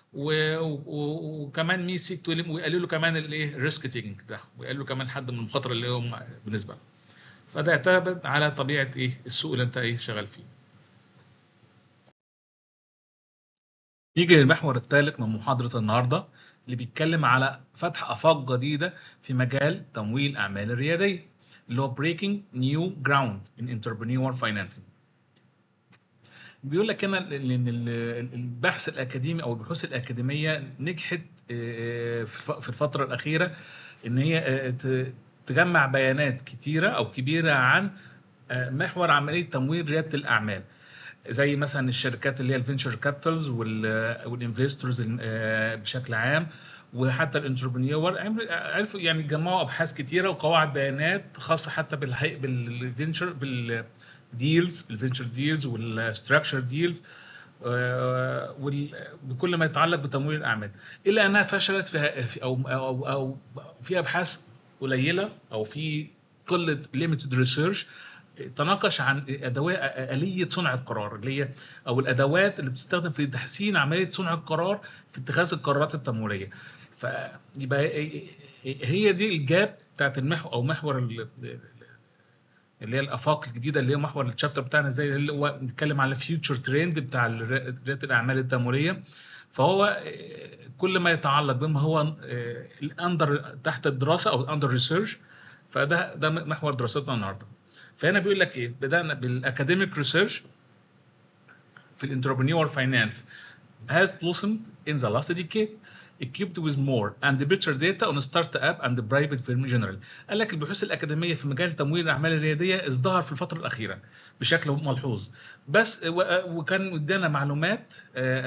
وكمان مي سيك تو ويقللوا كمان الايه الريسك تيكنج ده ويقللوا كمان حد من المخاطره اللي هم بالنسبه لهم فده يعتمد على طبيعه ايه السوق اللي انت ايه شغال فيه نيجي للمحور الثالث من محاضره النهارده اللي بيتكلم على فتح افاق جديده في مجال تمويل الاعمال الرياديه اللي هو breaking new ground in entrepreneur financing بيقول لك هنا ان البحث الاكاديمي او البحوث الاكاديميه نجحت في الفتره الاخيره ان هي تجمع بيانات كتيره او كبيره عن محور عمليه تمويل رياده الاعمال زي مثلا الشركات اللي هي الفينشر كابيتالز والانفستورز بشكل عام وحتى الانتربرينور عرفوا يعني جمعوا ابحاث كتيره وقواعد بيانات خاصه حتى بالفينشر بال ديلز بالفينشر ديلز والستراكشر ديلز بكل ما يتعلق بتمويل الاعمال الا انها فشلت في او او او في ابحاث قليله او في قله ليميتد ريسيرش تناقش عن ادوات اليه صنع القرار اللي هي او الادوات اللي بتستخدم في تحسين عمليه صنع القرار في اتخاذ القرارات التمويليه فيبقى هي دي الجاب بتاعت المحور او محور اللي هي الافاق الجديده اللي هي محور الشابتر بتاعنا زي اللي هو بنتكلم على الفيوتشر ترند بتاع رياده الاعمال التمويليه فهو كل ما يتعلق بما هو الاندر تحت الدراسه او الاندر ريسيرش فده ده محور دراستنا النهارده فهنا بيقول لك ايه بدانا بالاكاديميك ريسيرش في الانتربرينور فاينانس has blossomed in the last decade equipped with more and better data on startup and private firm general. قال لك البحوث الأكاديمية في مجال تمويل الأعمال الريادية ازدهر في الفترة الأخيرة بشكل ملحوظ. بس وكان ادانا معلومات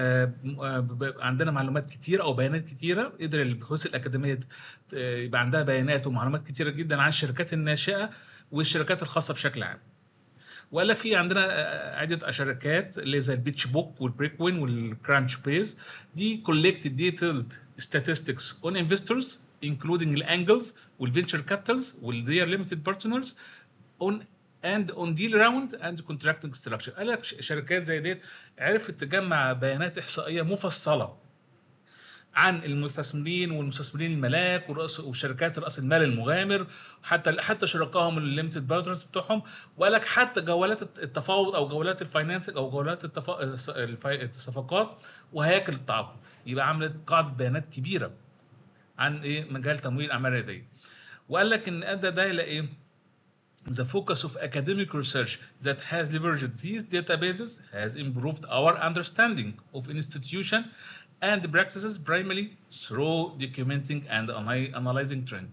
عندنا معلومات كتيرة أو بيانات كتيرة قدر البحوث الأكاديمية يبقى عندها بيانات ومعلومات كتيرة جدا عن الشركات الناشئة والشركات الخاصة بشكل عام. ولا في عندنا عده شركات اللي زي البيتش بوك والبريكوين والكرانش بيز دي collected detailed statistics on investors including الانجلز والفينشر كابيتالز والtheir limited partners on and on deal round and contracting structure قال لك شركات زي ديت عرفت تجمع بيانات احصائيه مفصله عن المستثمرين والمستثمرين الملاك ورأس وشركات راس المال المغامر حتى حتى شركائهم الليمتد بارتنرز بتوعهم وقال لك حتى جولات التفاوض او جولات الفاينانسنج او جولات التفا... الصفقات وهياكل التعاقد يبقى عملت قاعده بيانات كبيره عن ايه مجال تمويل الاعمال الرياديه وقال لك ان ادى ده الى ايه The focus of academic research that has leveraged these databases has improved our understanding of institution and practices primarily through documenting and analyzing trend.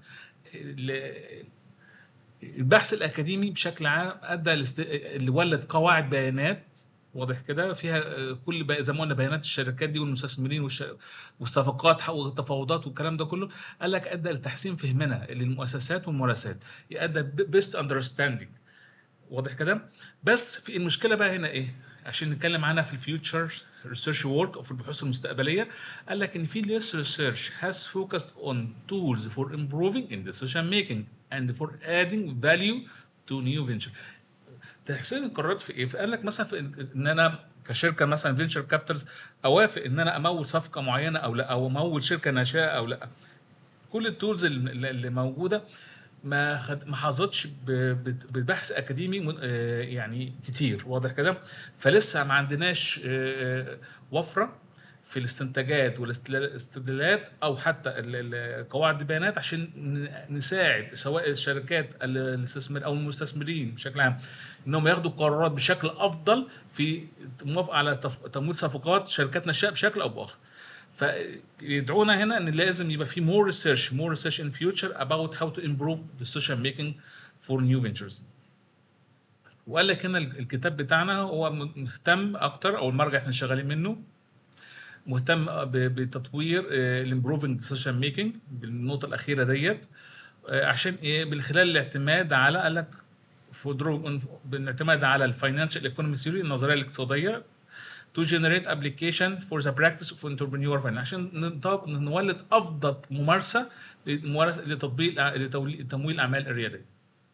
البحث الأكاديمي بشكل عام أدى اللي ولد قواعد بيانات واضح كده فيها كل بقى زي ما قلنا بيانات الشركات دي والمستثمرين والش... والصفقات والتفاوضات والكلام ده كله قال لك ادى لتحسين فهمنا للمؤسسات والممارسات ادى بيست اندرستاندينج واضح كده بس في المشكله بقى هنا ايه عشان نتكلم عنها في الفيوتشر ريسيرش وورك او في البحوث المستقبليه قال لك ان في this research has focused on tools for improving in decision making and for adding value to new venture تحسين القرارات في ايه؟ فقال لك مثلا في ان انا كشركه مثلا فينشر كابيتالز اوافق ان انا امول صفقه معينه او لا او امول شركه ناشئه او لا. كل التولز اللي موجوده ما خد ما حظتش ببحث اكاديمي يعني كتير واضح كده فلسه ما عندناش وفره في الاستنتاجات والاستدلالات او حتى قواعد البيانات عشان نساعد سواء الشركات الاستثمار او المستثمرين بشكل عام انهم ياخدوا قرارات بشكل افضل في موافقه على تمويل صفقات شركات ناشئه بشكل او باخر. فيدعونا هنا ان لازم يبقى في more research more research in future about how to improve decision making for new ventures. وقال لك هنا الكتاب بتاعنا هو مهتم اكتر او المرجع احنا شغالين منه مهتم بتطوير الامبروفنج ديسيشن ميكنج بالنقطه الاخيره ديت عشان ايه من خلال الاعتماد على قال لك بالاعتماد على الفاينانشال ايكونومي ثيوري النظريه الاقتصاديه to generate application for the practice of entrepreneur finance عشان نولد افضل ممارسه لتطبيق لتمويل الاعمال الرياديه.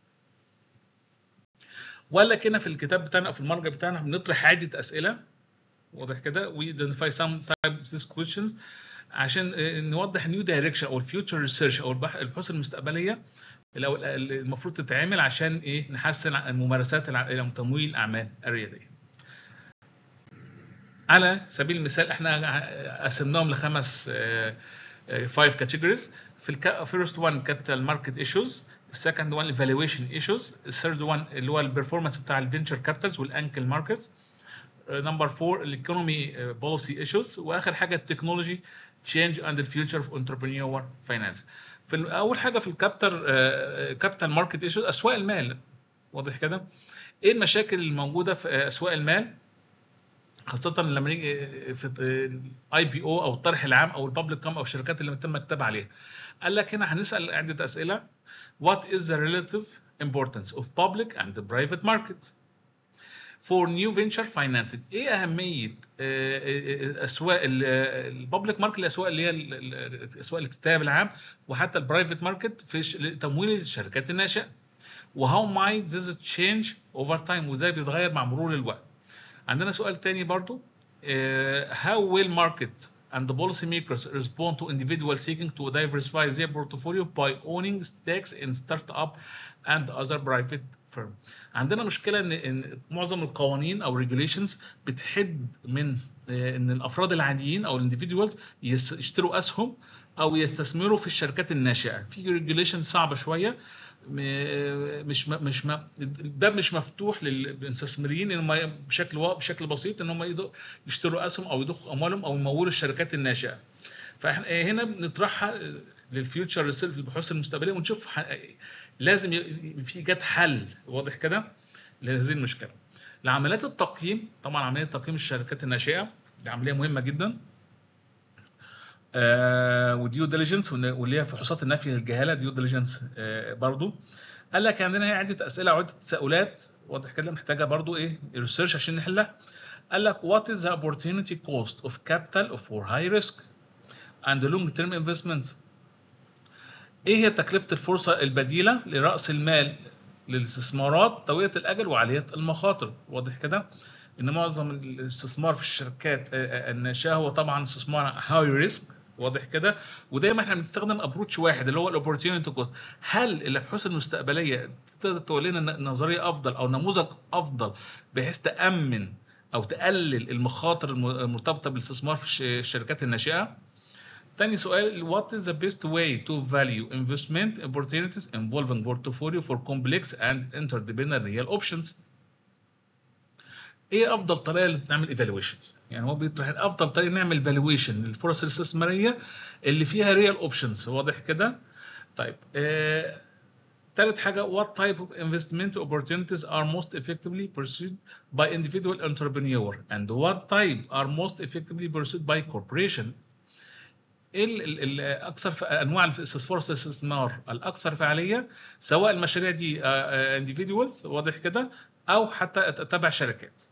وقال لك هنا في الكتاب بتاعنا او في المرجع بتاعنا بنطرح عده اسئله واضح كده we identify some type of these questions عشان نوضح نيو دايركشن او الفيوتشر ريسيرش او البحوث المستقبليه اللي المفروض تتعمل عشان ايه نحسن الممارسات تمويل الاعمال الرياديه. على سبيل المثال احنا قسمناهم لخمس فايف كاتيجوريز في الفيرست وان كابيتال ماركت ايشوز السكند وان ايفالويشن ايشوز الثيرد وان اللي هو البرفورمانس بتاع الفينشر كابيتالز والانكل ماركتس نمبر 4 الايكونومي بوليسي ايشوز واخر حاجه التكنولوجي تشينج اند الفيوتشر اوف انتربرينور فاينانس في اول حاجه في الكابيتال كابيتال ماركت ايشوز اسواق المال واضح كده ايه المشاكل الموجوده في اسواق المال خاصة لما نيجي في الاي بي او او الطرح العام او البابليك كام او الشركات اللي تم الكتاب عليها. قال لك هنا هنسال عدة اسئلة What is the relative importance of public and the private market for new venture financing؟ ايه اهمية اسواق البابليك ماركت الاسواق اللي هي اسواق الكتاب العام وحتى البرايفت ماركت في تمويل الشركات الناشئة. وهاو might this change over time وازاي بيتغير مع مرور الوقت. عندنا سؤال تاني برضو uh, how will market and the policy makers respond to individuals seeking to diversify their portfolio by owning stakes in startup and other private firm عندنا مشكلة ان, إن معظم القوانين او regulations بتحد من ان الافراد العاديين او الانديفيدوالز يشتروا اسهم او يستثمروا في الشركات الناشئة في regulations صعبة شوية مش مش الباب مش مفتوح للمستثمرين ان هم بشكل بشكل بسيط ان هم يشتروا اسهم او يضخوا اموالهم او يمولوا الشركات الناشئه فاحنا هنا بنطرحها للفيوتشر ريسيرش البحوث المستقبليه ونشوف لازم في جت حل واضح كده لهذه المشكله لعمليات التقييم طبعا عمليه تقييم الشركات الناشئه دي عمليه مهمه جدا آه وديو ديليجنس واللي هي فحوصات النفي للجهاله ديو ديليجنس آه برضو قال لك عندنا هي عده اسئله وعده تساؤلات واضح كده محتاجه برضو ايه ريسيرش عشان نحلها قال لك what is the opportunity cost of capital for high risk and long term investment ايه هي تكلفه الفرصه البديله لراس المال للاستثمارات طويله الاجل وعاليه المخاطر واضح كده ان معظم الاستثمار في الشركات الناشئه هو طبعا استثمار هاي ريسك واضح كده ودايما احنا بنستخدم ابروتش واحد اللي هو الاوبورتيونيتي كوست هل الابحاث المستقبليه تقدر تولي لنا نظريه افضل او نموذج افضل بحيث تامن او تقلل المخاطر المرتبطه بالاستثمار في الشركات الناشئه تاني سؤال what is the best way to value investment opportunities involving portfolio for complex and interdependent real options ايه افضل طريقه اللي نعمل ايفالويشنز يعني هو بيطرح افضل طريقه نعمل ايفالويشن للفرص الاستثماريه اللي فيها ريال اوبشنز واضح كده طيب آه ثالث حاجه what type of investment opportunities are most effectively pursued by individual entrepreneur and what type are most effectively pursued by corporation ايه الاكثر انواع فرص الاستثمار الاكثر فعاليه سواء المشاريع دي individuals واضح كده او حتى تبع شركات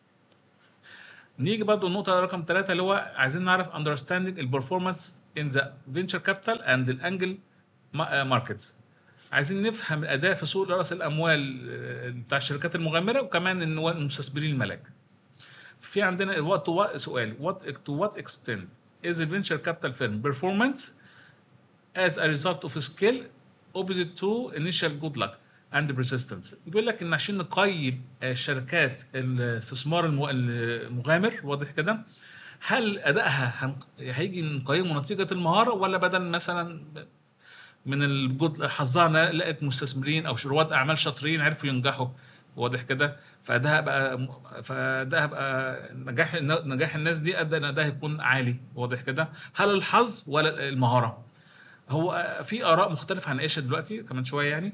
نيجي برضو النقطة رقم ثلاثة اللي هو عايزين نعرف understanding البرفورمانس in the venture capital and الانجل ماركتس عايزين نفهم الاداء في سوق راس الاموال بتاع الشركات المغامره وكمان المستثمرين الملاك في عندنا وات سؤال what to what extent is a venture capital firm performance as a result of skill opposite to initial good luck and persistence بيقول لك ان عشان نقيم الشركات الاستثمار المغامر واضح كده هل ادائها هيجي نقيمه نتيجه المهاره ولا بدل مثلا من الجود حظها لقت مستثمرين او رواد اعمال شاطرين عرفوا ينجحوا واضح كده فده بقى فده بقى نجاح نجاح الناس دي ادى ان ده يكون عالي واضح كده هل الحظ ولا المهاره هو في اراء مختلفه عن ايش دلوقتي كمان شويه يعني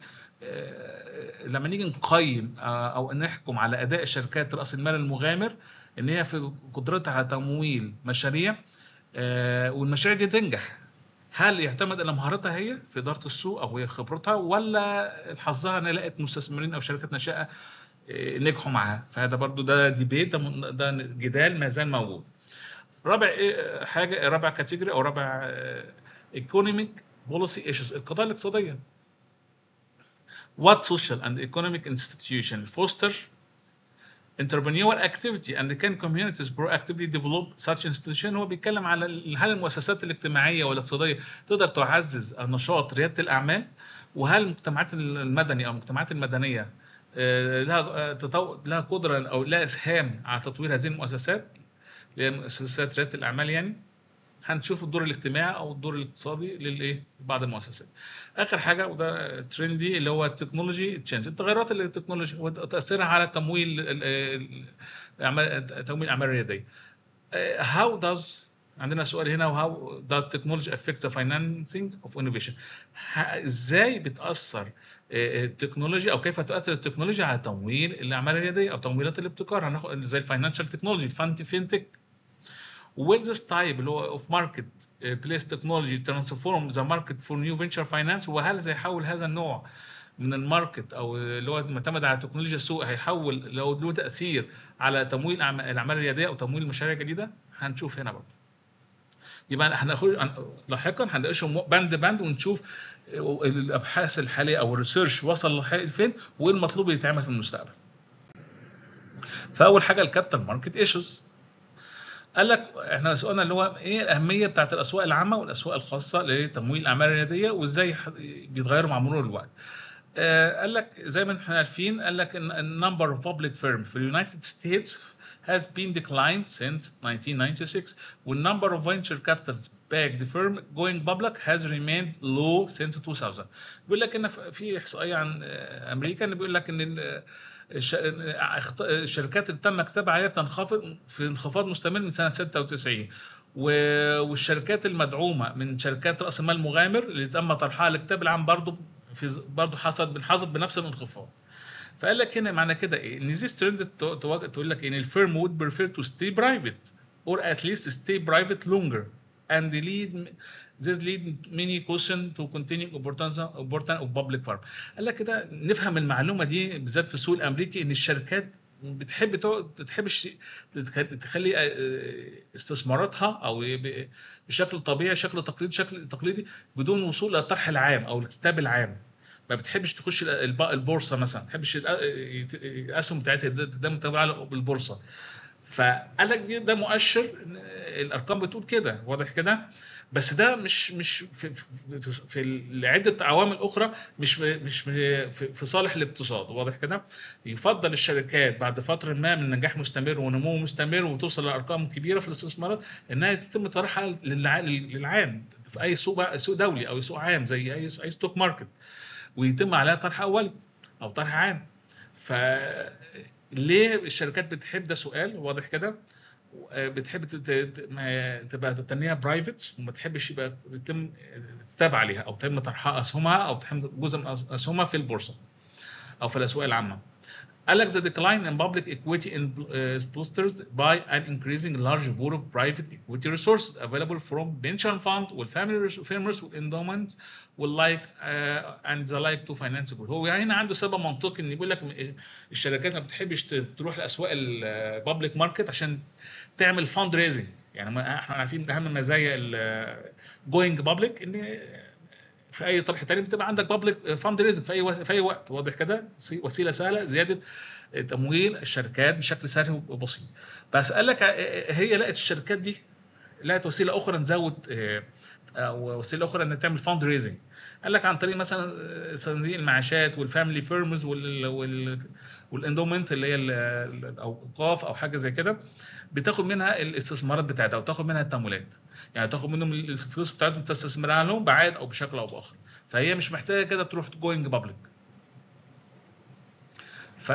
لما نيجي نقيم او نحكم على اداء الشركات راس المال المغامر ان هي في قدرتها على تمويل مشاريع والمشاريع دي تنجح هل يعتمد على مهارتها هي في اداره السوق او هي خبرتها ولا حظها ان لقت مستثمرين او شركات ناشئه نجحوا معاها فهذا برضو ده ديبيت ده, ده جدال ما زال موجود رابع حاجه رابع كاتيجوري او رابع ايكونوميك بوليسي ايشوز القضايا الاقتصاديه what social and economic institution foster entrepreneurial activity and can communities proactively develop such institution هو بيتكلم على هل المؤسسات الاجتماعيه والاقتصاديه تقدر تعزز نشاط رياده الاعمال وهل المجتمعات المدنيه او المجتمعات المدنيه لها لها قدره او لها اسهام على تطوير هذه المؤسسات اللي هي مؤسسات رياده الاعمال يعني هنشوف الدور الاجتماعي او الدور الاقتصادي للايه بعض المؤسسات اخر حاجه وده ترندي اللي هو التكنولوجي تشينج التغيرات اللي التكنولوجي وتاثيرها على تمويل تمويل الاعمال الرياديه how does عندنا سؤال هنا how does technology affect the financing of innovation ازاي بتاثر التكنولوجيا او كيف تؤثر التكنولوجيا على تمويل الاعمال الرياديه او تمويلات الابتكار هناخد زي الفاينانشال تكنولوجي الفينتك will this type اللي هو of market place technology transform the market for new venture finance وهل سيحول هذا النوع من الماركت او اللي هو معتمد على تكنولوجيا السوق هيحول لو له تاثير على تمويل الاعمال الرياديه او تمويل مشاريع جديده هنشوف هنا برضه يبقى هناخد لاحقا هنناقشهم بند بند ونشوف الابحاث الحاليه او الريسيرش وصل لفين وايه المطلوب يتعمل في المستقبل فاول حاجه الكابيتال ماركت ايشوز قال لك احنا سؤالنا اللي هو ايه الاهميه بتاعت الاسواق العامه والاسواق الخاصه لتمويل الاعمال الرياديه وازاي بيتغيروا مع مرور الوقت آه قال لك زي ما احنا عارفين قال لك ان النمبر اوف بابليك فيرم في اليونايتد ستيتس has been declined since 1996 والنمبر of venture capitals backed firm going public has remained low since 2000 بيقول لك ان في احصائيه عن امريكا ان بيقول لك ان الشركات اللي تم كتابها عليها بتنخفض في انخفاض مستمر من سنه 96 والشركات المدعومه من شركات راس المال المغامر اللي تم طرحها للكتاب العام برضه في برضه حصلت بنحصل بنفس الانخفاض فقال لك هنا معنى كده ايه ان ذيس ترند تقول لك ان الفيرم would prefer to stay private or at least stay private longer and lead this lead many question to continue importance importance of public firm قال لك كده نفهم المعلومه دي بالذات في السوق الامريكي ان الشركات بتحب بتحب تخلي استثماراتها او بشكل طبيعي شكل تقليدي شكل تقليدي بدون وصول للطرح العام او الكتاب العام ما بتحبش تخش البورصه مثلا ما بتحبش الاسهم بتاعتها ده متابعه بالبورصه فقال لك دي ده مؤشر الارقام بتقول كده واضح كده بس ده مش مش في, في, في عده عوامل اخرى مش مش في, في صالح الاقتصاد واضح كده يفضل الشركات بعد فتره ما من نجاح مستمر ونمو مستمر وتوصل لارقام كبيره في الاستثمارات انها يتم طرحها للعام في اي سوق سوق دولي او سوق عام زي اي اي ستوك ماركت ويتم عليها طرح اولي او طرح عام ف ليه الشركات بتحب ده سؤال واضح كده بتحب تبقى تتنيها برايفت وما تحبش يبقى يتم تتابع عليها او تم طرحها اسهمها او تحم جزء من اسهمها في البورصه او في الاسواق العامه. قال لك the decline in public equity in uh, boosters by an increasing large pool of private equity resources available from pension fund والفامily firms والendowments واللايك uh, and the like to finance growth. هو هنا عنده سبب منطقي ان يقول لك الشركات ما بتحبش تروح لاسواق البابليك ماركت عشان تعمل فاند ريزنج يعني ما احنا عارفين اهم مزايا الجوينج بابليك ان في اي طرح تاني بتبقى عندك بابليك فاند ريزنج في اي في اي وقت واضح كده وسيله سهله زياده تمويل الشركات بشكل سهل وبسيط بس قال لك هي لقت الشركات دي لقت وسيله اخرى نزود او وسيله اخرى ان تعمل فاند ريزنج قال لك عن طريق مثلا صناديق المعاشات والفاميلي فيرمز وال وال والاندومنت اللي هي الاوقاف او حاجه زي كده بتاخد منها الاستثمارات بتاعتها وتاخد منها التمويلات يعني تاخد منهم الفلوس بتاعتهم تستثمرها لهم بعاد او بشكل او باخر فهي مش محتاجه كده تروح جوينج بابليك ف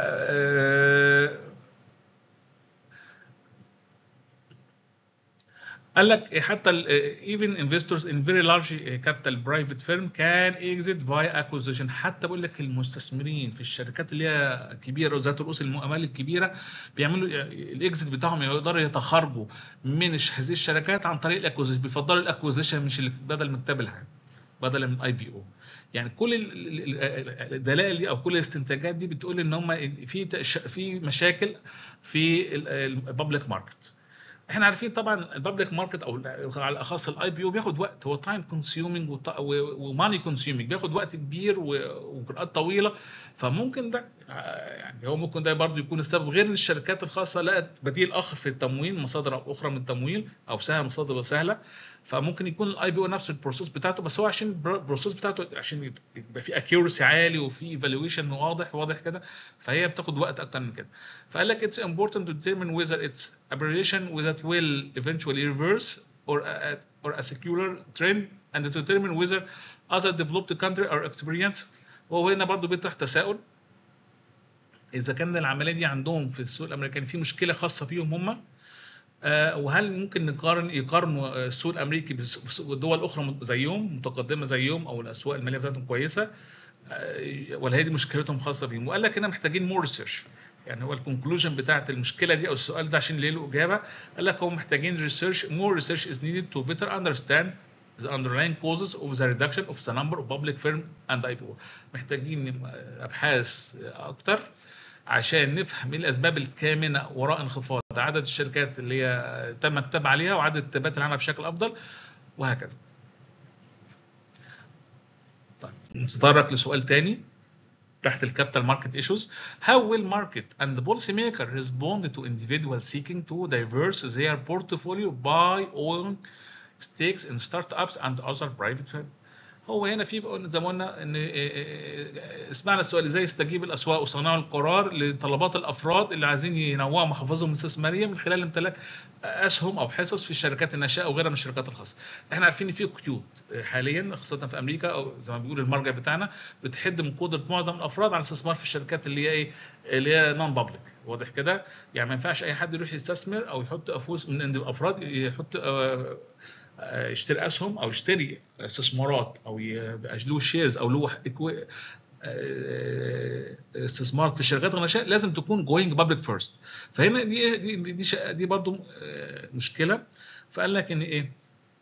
قال لك حتى even investors in very large capital private firm can exit via acquisition حتى بقول لك المستثمرين في الشركات اللي هي كبيره ذات رؤوس الاموال الكبيره بيعملوا الاكزيت بتاعهم يقدروا يتخرجوا من هذه الشركات عن طريق الاكوزيشن بيفضلوا الاكوزيشن مش بدل مكتب الحاجه بدل من اي بي او يعني كل الدلائل دي او كل الاستنتاجات دي بتقول ان هم في في مشاكل في البابليك ماركت احنا عارفين طبعا البابليك ماركت او على الاخص الاي بي او بياخد وقت هو تايم كونسيومينج وماني كونسيومينج بياخد وقت كبير وقراءات طويله فممكن ده يعني هو ممكن ده برضه يكون السبب غير ان الشركات الخاصه لقت بديل اخر في التمويل مصادر اخرى من التمويل او سهل مصادر سهله فممكن يكون الاي بي او نفس البروسيس بتاعته بس هو عشان البروسيس بتاعته عشان يبقى في اكيورسي عالي وفي ايفالويشن واضح واضح كده فهي بتاخد وقت اكتر من كده فقال لك it's important to determine whether it's aberration that will eventually reverse or a, or a secular trend and to determine whether other developed country are experience وهو هنا برضه بيطرح تساؤل اذا كان العمليه دي عندهم في السوق الامريكي في مشكله خاصه بيهم هم آه وهل ممكن نقارن يقارنوا السوق الامريكي بالدول الاخرى زيهم متقدمه زيهم او الاسواق الماليه بتاعتهم كويسه آه ولا هي دي مشكلتهم خاصه بيهم وقال لك هنا محتاجين مور ريسيرش يعني هو الكونكلوجن بتاعت المشكله دي او السؤال ده عشان يلاقي له اجابه قال لك هو محتاجين ريسيرش مور ريسيرش از needed to better understand the underlying causes of the reduction of the number of public firm and IPO محتاجين ابحاث اكتر عشان نفهم ايه الاسباب الكامنه وراء انخفاض عدد الشركات اللي هي تم الكتاب عليها وعدد الكتابات العامه بشكل افضل وهكذا. طيب نتطرق لسؤال تاني تحت الكابيتال ماركت ايشوز how will market and the policy maker respond to individuals seeking to diverse their portfolio by own stakes in startups and other private firms هو هنا في زي ما قلنا ان سمعنا السؤال ازاي يستجيب الاسواق وصناع القرار لطلبات الافراد اللي عايزين ينوعوا محافظهم الاستثماريه من خلال امتلاك اسهم او حصص في الشركات الناشئه او غيرها من الشركات الخاصه. احنا عارفين ان في قيود حاليا خاصه في امريكا او زي ما بيقول المرجع بتاعنا بتحد من قدره معظم الافراد على الاستثمار في الشركات اللي هي ايه اللي هي نون بابليك واضح كده يعني ما ينفعش اي حد يروح يستثمر او يحط فلوس من عند الافراد يحط يشتري اسهم او يشتري استثمارات او له شيرز او له استثمار في الشركات الناشئه لازم تكون جوينج بابليك فيرست فهنا دي دي دي, دي برضو مشكله فقال لك ان ايه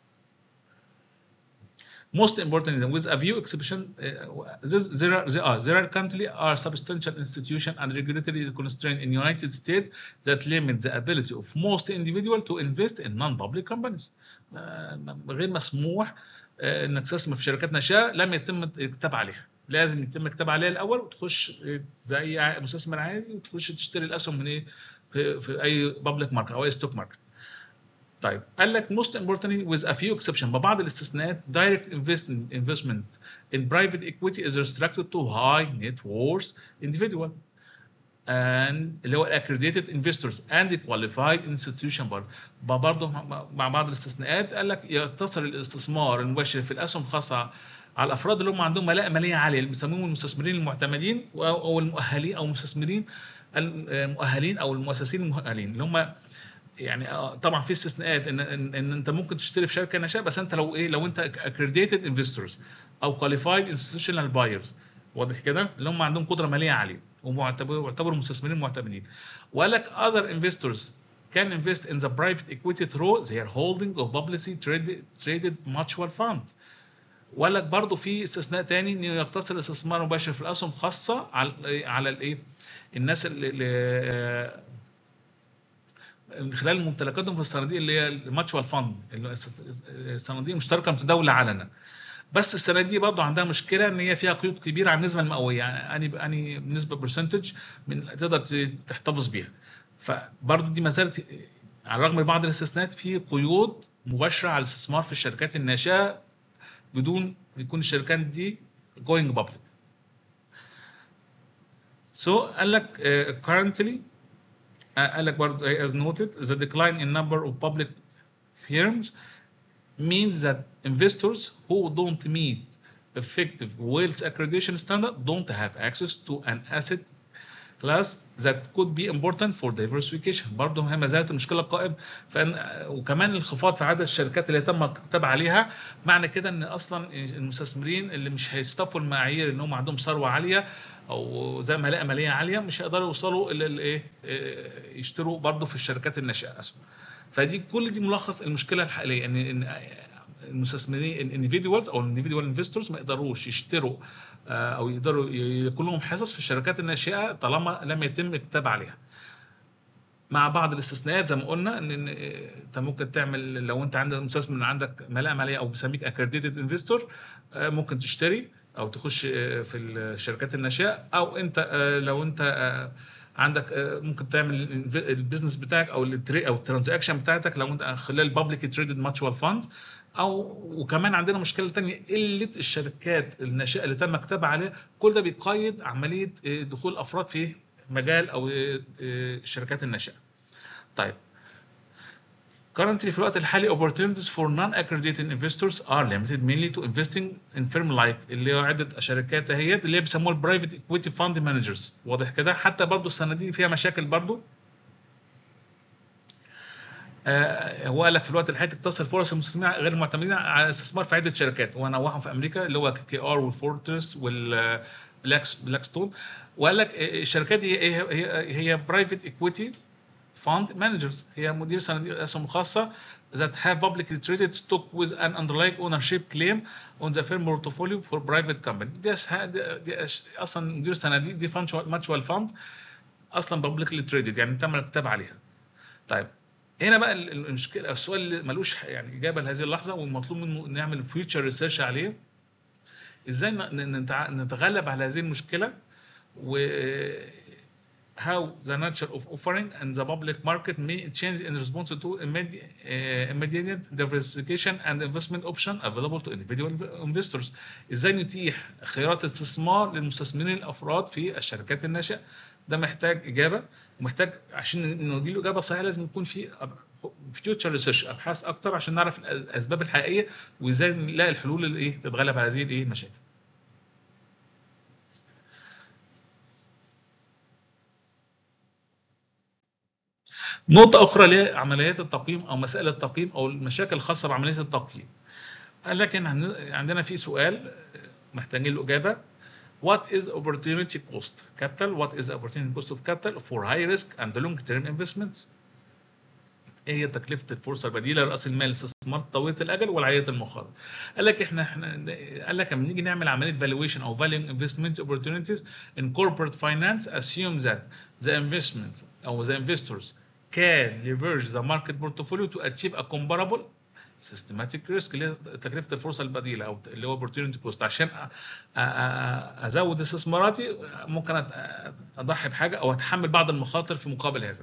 most important with a few exception uh, this, there are there are there are currently are substantial institution and regulatory constraint in United States that limit the ability of most individual to invest in non-public companies غير مسموح انك تستثمر في شركات ناشئه لم يتم الكتاب عليها لازم يتم الكتاب عليها الاول وتخش زي مستثمر عادي وتخش تشتري الاسهم من ايه في, في اي بابليك ماركت او اي ستوك ماركت طيب قال لك most importantly with a few exception ببعض الاستثناءات direct investment investment in private equity is restricted to high net worth individual and اللي هو accredited investors and qualified institution برضه برضه مع بعض الاستثناءات قال لك يقتصر الاستثمار المباشر في الاسهم الخاصه على الافراد اللي هم عندهم ملاءه ماليه عاليه اللي بيسموهم المستثمرين المعتمدين او المؤهلين او المستثمرين المؤهلين او المؤسسين المؤهلين اللي هم يعني طبعا في استثناءات ان ان, إن انت ممكن تشتري في شركه ناشئه بس انت لو ايه لو انت اكريديتد انفستورز او كواليفايد انستتيوشنال بايرز واضح كده اللي هم عندهم قدره ماليه عاليه ومعتبروا مستثمرين معتمدين وقال لك other investors can invest in the private equity through their holding of publicly traded, traded mutual fund وقال لك برضه في استثناء تاني انه يقتصر الاستثمار المباشر في الاسهم خاصه على على الايه الناس اللي من خلال ممتلكاتهم في الصناديق اللي هي الماتشوال فاند الصناديق مشتركه متداوله علنا بس السنه دي برضه عندها مشكله ان هي فيها قيود كبيره على النسبه المئويه يعني اني نسبه برسنتج من تقدر تحتفظ بيها فبرضه دي ما زالت على الرغم من بعض الاستثناءات في قيود مباشره على الاستثمار في الشركات الناشئه بدون يكون الشركات دي going public. So قال لك uh, currently uh, قال لك برضه as noted the decline in number of public firms means that investors who don't meet effective wealth accreditation standard don't have access to an asset class that could be important for diversification برضه هي ما زالت المشكله القائمه فان وكمان الانخفاض في عدد الشركات اللي تم الكتاب عليها معنى كده ان اصلا المستثمرين اللي مش هيستفوا المعايير ان هم عندهم ثروه عاليه او زي ملاءه ماليه عاليه مش هيقدروا يوصلوا الى الايه يشتروا برضه في الشركات الناشئه اسهم فدي كل دي ملخص المشكله الحاليه ان ان المستثمرين الانديفيدوالز او الانديفيدوال انفستورز ما يقدروش يشتروا او يقدروا يكون لهم حصص في الشركات الناشئه طالما لم يتم الكتاب عليها. مع بعض الاستثناءات زي ما قلنا ان انت ممكن تعمل لو انت عندك مستثمر عندك ملاءه ماليه او بيسميك اكريديتد انفستور ممكن تشتري او تخش في الشركات الناشئه او انت لو انت عندك ممكن تعمل البيزنس بتاعك او او الترانزاكشن بتاعتك لو انت خلال بابليك تريدد ماتشوال فاند او وكمان عندنا مشكله ثانيه قله الشركات الناشئه اللي تم كتابها عليها كل ده بيقيد عمليه دخول افراد في مجال او الشركات الناشئه. طيب Currently في الوقت الحالي opportunities for non-accredited investors are limited mainly to investing in firm like اللي هو عدة شركات اهيت اللي هي بيسموها البرايفت equity fund managers واضح كده حتى برضه السنة دي فيها مشاكل برضه آه هو قال لك في الوقت الحالي تقتصر فرص المستثمرين غير المعتمدين على الاستثمار في عده شركات ونوعهم في امريكا اللي هو كي ار والفورترس والبلاك بلاك ستون وقال لك الشركات دي هي هي هي برايفت ايكويتي fund managers هي مدير صناديق الاسهم الخاصه that have publicly traded stock with an underlying ownership claim on the firm portfolio for private company دي, دي اصلا مدير صناديق دي mutual fund اصلا publicly traded يعني تم الكتاب عليها طيب هنا بقى المشكله السؤال اللي ملوش يعني اجابه لهذه اللحظه والمطلوب منه نعمل فيوتشر ريسيرش عليه ازاي نتغلب على هذه المشكله و how the nature of offering and the public market may change in response to immediate, uh, immediate diversification and investment option available to individual investors. ازاي نتيح خيارات استثمار للمستثمرين الافراد في الشركات الناشئه؟ ده محتاج اجابه ومحتاج عشان نجي له اجابه صحيحه لازم يكون في فيوتشر ريسيرش ابحاث اكتر عشان نعرف الاسباب الحقيقيه وازاي نلاقي الحلول اللي ايه تتغلب على هذه الايه المشاكل. نقطة أخرى لعمليات التقييم أو مسائل التقييم أو المشاكل الخاصة بعملية التقييم. قال لكن عندنا في سؤال محتاجين له إجابة. What is opportunity cost capital? What is opportunity cost of capital for high risk and long term investment? ايه هي تكلفه الفرصه البديله لراس المال الاستثمار طويله الاجل والعائدات المخاطره قال لك احنا احنا قال لك لما نيجي نعمل عمليه valuation او value investment opportunities in corporate finance assume that the investment او the investors can leverage the market portfolio to achieve a comparable systematic risk اللي هي تكلفه الفرصه البديله او اللي هو opportunity cost عشان ازود استثماراتي ممكن اضحي بحاجه او اتحمل بعض المخاطر في مقابل هذا.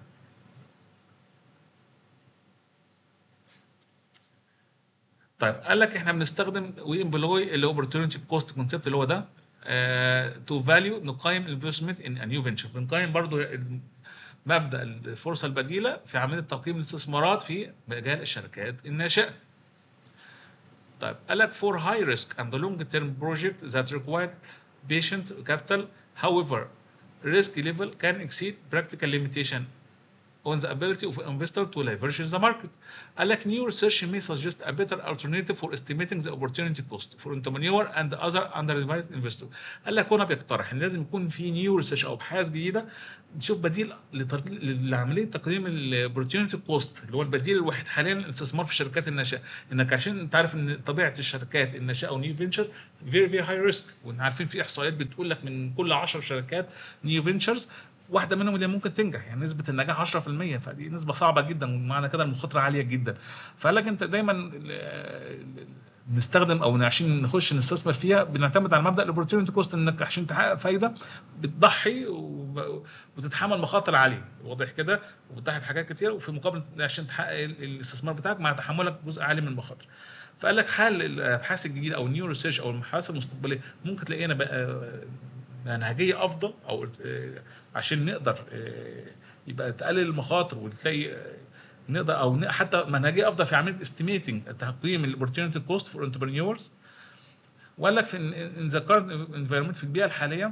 طيب قال لك احنا بنستخدم وي امبلوي اللي هو opportunity cost كونسبت اللي هو ده تو فاليو نقيم انفستمنت ان ا نيو فينشر بنقيم برضو مبدا الفرصه البديله في عمليه تقييم الاستثمارات في مجال الشركات الناشئه. طيب قال لك for high risk and the long term project that require patient capital however risk level can exceed practical limitation on the ability of investor to leverage the market. قال لك new research may suggest a better alternative for estimating the opportunity cost for entrepreneur and other underadvised investor. قال لك هنا بيقترح ان لازم يكون في نيو ريسيرش او ابحاث جديده نشوف بديل لتر- لعمليه تقييم الاوبورتيونيتي كوست اللي هو البديل الوحيد حاليا الاستثمار في الشركات الناشئه انك عشان انت عارف ان طبيعه الشركات الناشئه او نيو فينشر فيري فيري هاي ريسك وعارفين في احصائيات بتقول لك من كل 10 شركات نيو فينشرز واحده منهم اللي ممكن تنجح يعني نسبه النجاح 10% فدي نسبه صعبه جدا ومعنى كده المخاطره عاليه جدا فقال لك انت دايما ال- ال- بنستخدم او عشان نخش نستثمر فيها بنعتمد على مبدا الاوبورتيونيتي كوست انك عشان تحقق فايده بتضحي وب- وتتحمل مخاطر عاليه واضح كده وبتضحي بحاجات كتير وفي مقابل عشان تحقق ال- الاستثمار بتاعك مع تحملك جزء عالي من المخاطر فقال لك حل الابحاث الجديده او النيو ريسيرش او الابحاث المستقبليه ممكن تلاقينا بقى منهجيه افضل او آه، عشان نقدر آه، يبقى تقلل المخاطر وتلاقي آه، نقدر او ن- حتى منهجيه افضل في عمليه استيميتنج تقييم الاوبورتيونيتي كوست فور انتربرينورز وقال لك في ان ذا كارنت انفيرمنت في البيئه الحاليه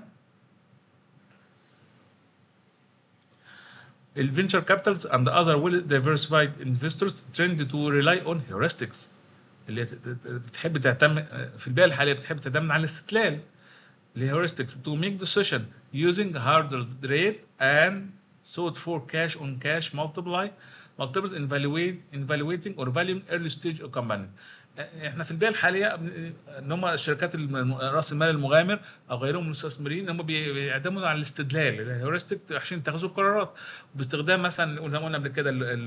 الفينشر كابيتالز and other well diversified investors tend to rely on heuristics اللي هي ت- ت- بتحب تعتمد في البيئه الحاليه بتحب تعتمد على الاستدلال heuristics to make decision using harder rate and sought for cash on cash multiply multiples in evaluate in evaluating or valuing early stage of companies احنا في البيئه الحاليه بن- ان هم الشركات الم- راس المال المغامر او غيرهم من المستثمرين هم بي- بيعتمدوا على الاستدلال الهيورستيك عشان يتخذوا القرارات باستخدام مثلا زي ما قلنا قبل كده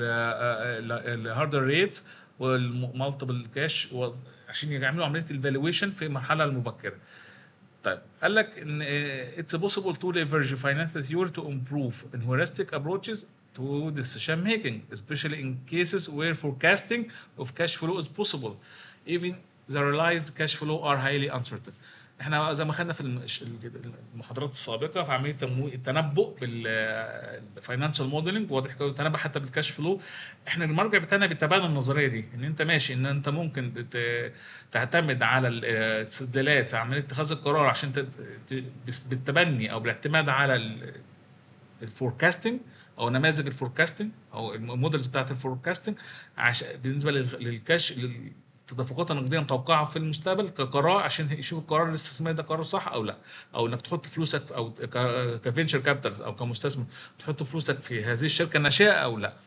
الهاردر ريتس والمالتيبل كاش عشان يعملوا عمليه الفالويشن في المرحله المبكره طيب قال لك ان uh, it's possible to leverage financial theory to improve in heuristic approaches to decision making, especially in cases where forecasting of cash flow is possible. Even the realized cash flow are highly uncertain. احنا زي ما خدنا في المش- المحاضرات السابقه في عمليه تمويل التنبؤ بالفاينانشال موديلنج واضح كده التنبؤ حتى بالكاش فلو احنا المرجع بتاعنا بيتبنى النظريه دي ان انت ماشي ان انت ممكن بت- تعتمد على الاستدلالات في عمليه اتخاذ القرار عشان ت- ت- بس- بالتبني او بالاعتماد على الفوركاستنج او نماذج الفوركاستنج او المودلز بتاعت الفوركاستنج عشان بالنسبه لل- للكاش للتدفقات النقديه المتوقعه في المستقبل كقرار عشان يشوف القرار الاستثماري ده قرار صح او لا او انك تحط فلوسك او ك- كفينشر كابيتالز او كمستثمر تحط فلوسك في هذه الشركه الناشئه او لا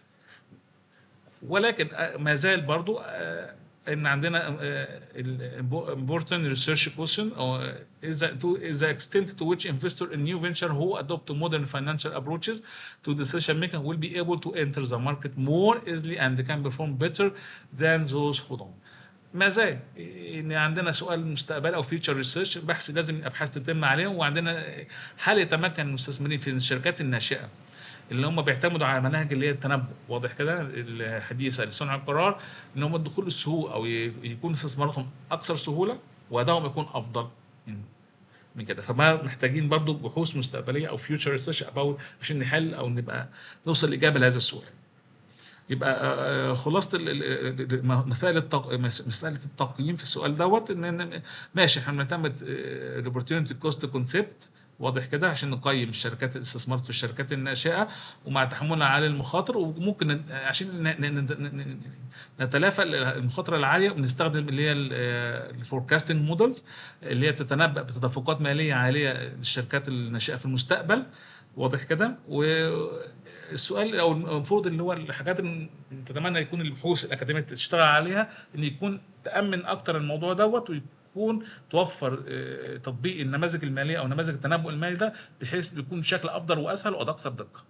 ولكن آه، ما زال برضو آه، ان عندنا important research question or is that to is the extent to which investor in new venture who adopt modern financial approaches to decision making will be able to enter the market more easily and can perform better than those who don't. ما زال ان عندنا سؤال مستقبل او فيوتشر ريسيرش بحث لازم الابحاث تتم عليهم وعندنا هل يتمكن المستثمرين في الشركات الناشئه اللي هم بيعتمدوا على مناهج اللي هي التنبؤ واضح كده الحديثه لصنع القرار ان هم الدخول السهول او ي- يكون استثماراتهم اكثر سهوله وادائهم يكون افضل من من كده فما محتاجين برضو بحوث مستقبليه او فيوتشر ريسيرش اباوت عشان نحل او نبقى نوصل لاجابه لهذا السؤال يبقى آه، خلاصه ال- ال- ال- مسائل التق... مساله التقييم في السؤال دوت ان إن- ماشي احنا بنعتمد الاوبورتيونيتي كوست كونسبت واضح كده عشان نقيم الشركات الاستثمار في الشركات الناشئه ومع تحملها على المخاطر وممكن ن- عشان ن- ن- ن- ن- نتلافى المخاطره العاليه بنستخدم اللي هي الفوركاستنج مودلز اللي هي بتتنبأ بتدفقات ماليه عاليه للشركات الناشئه في المستقبل واضح كده والسؤال او المفروض اللي هو الحاجات اللي تتمنى يكون البحوث الاكاديميه تشتغل عليها ان يكون تامن اكتر الموضوع دوت ويكون توفر آه، تطبيق النماذج الماليه او نماذج التنبؤ المالي ده بحيث بيكون بشكل افضل واسهل واكثر دقه.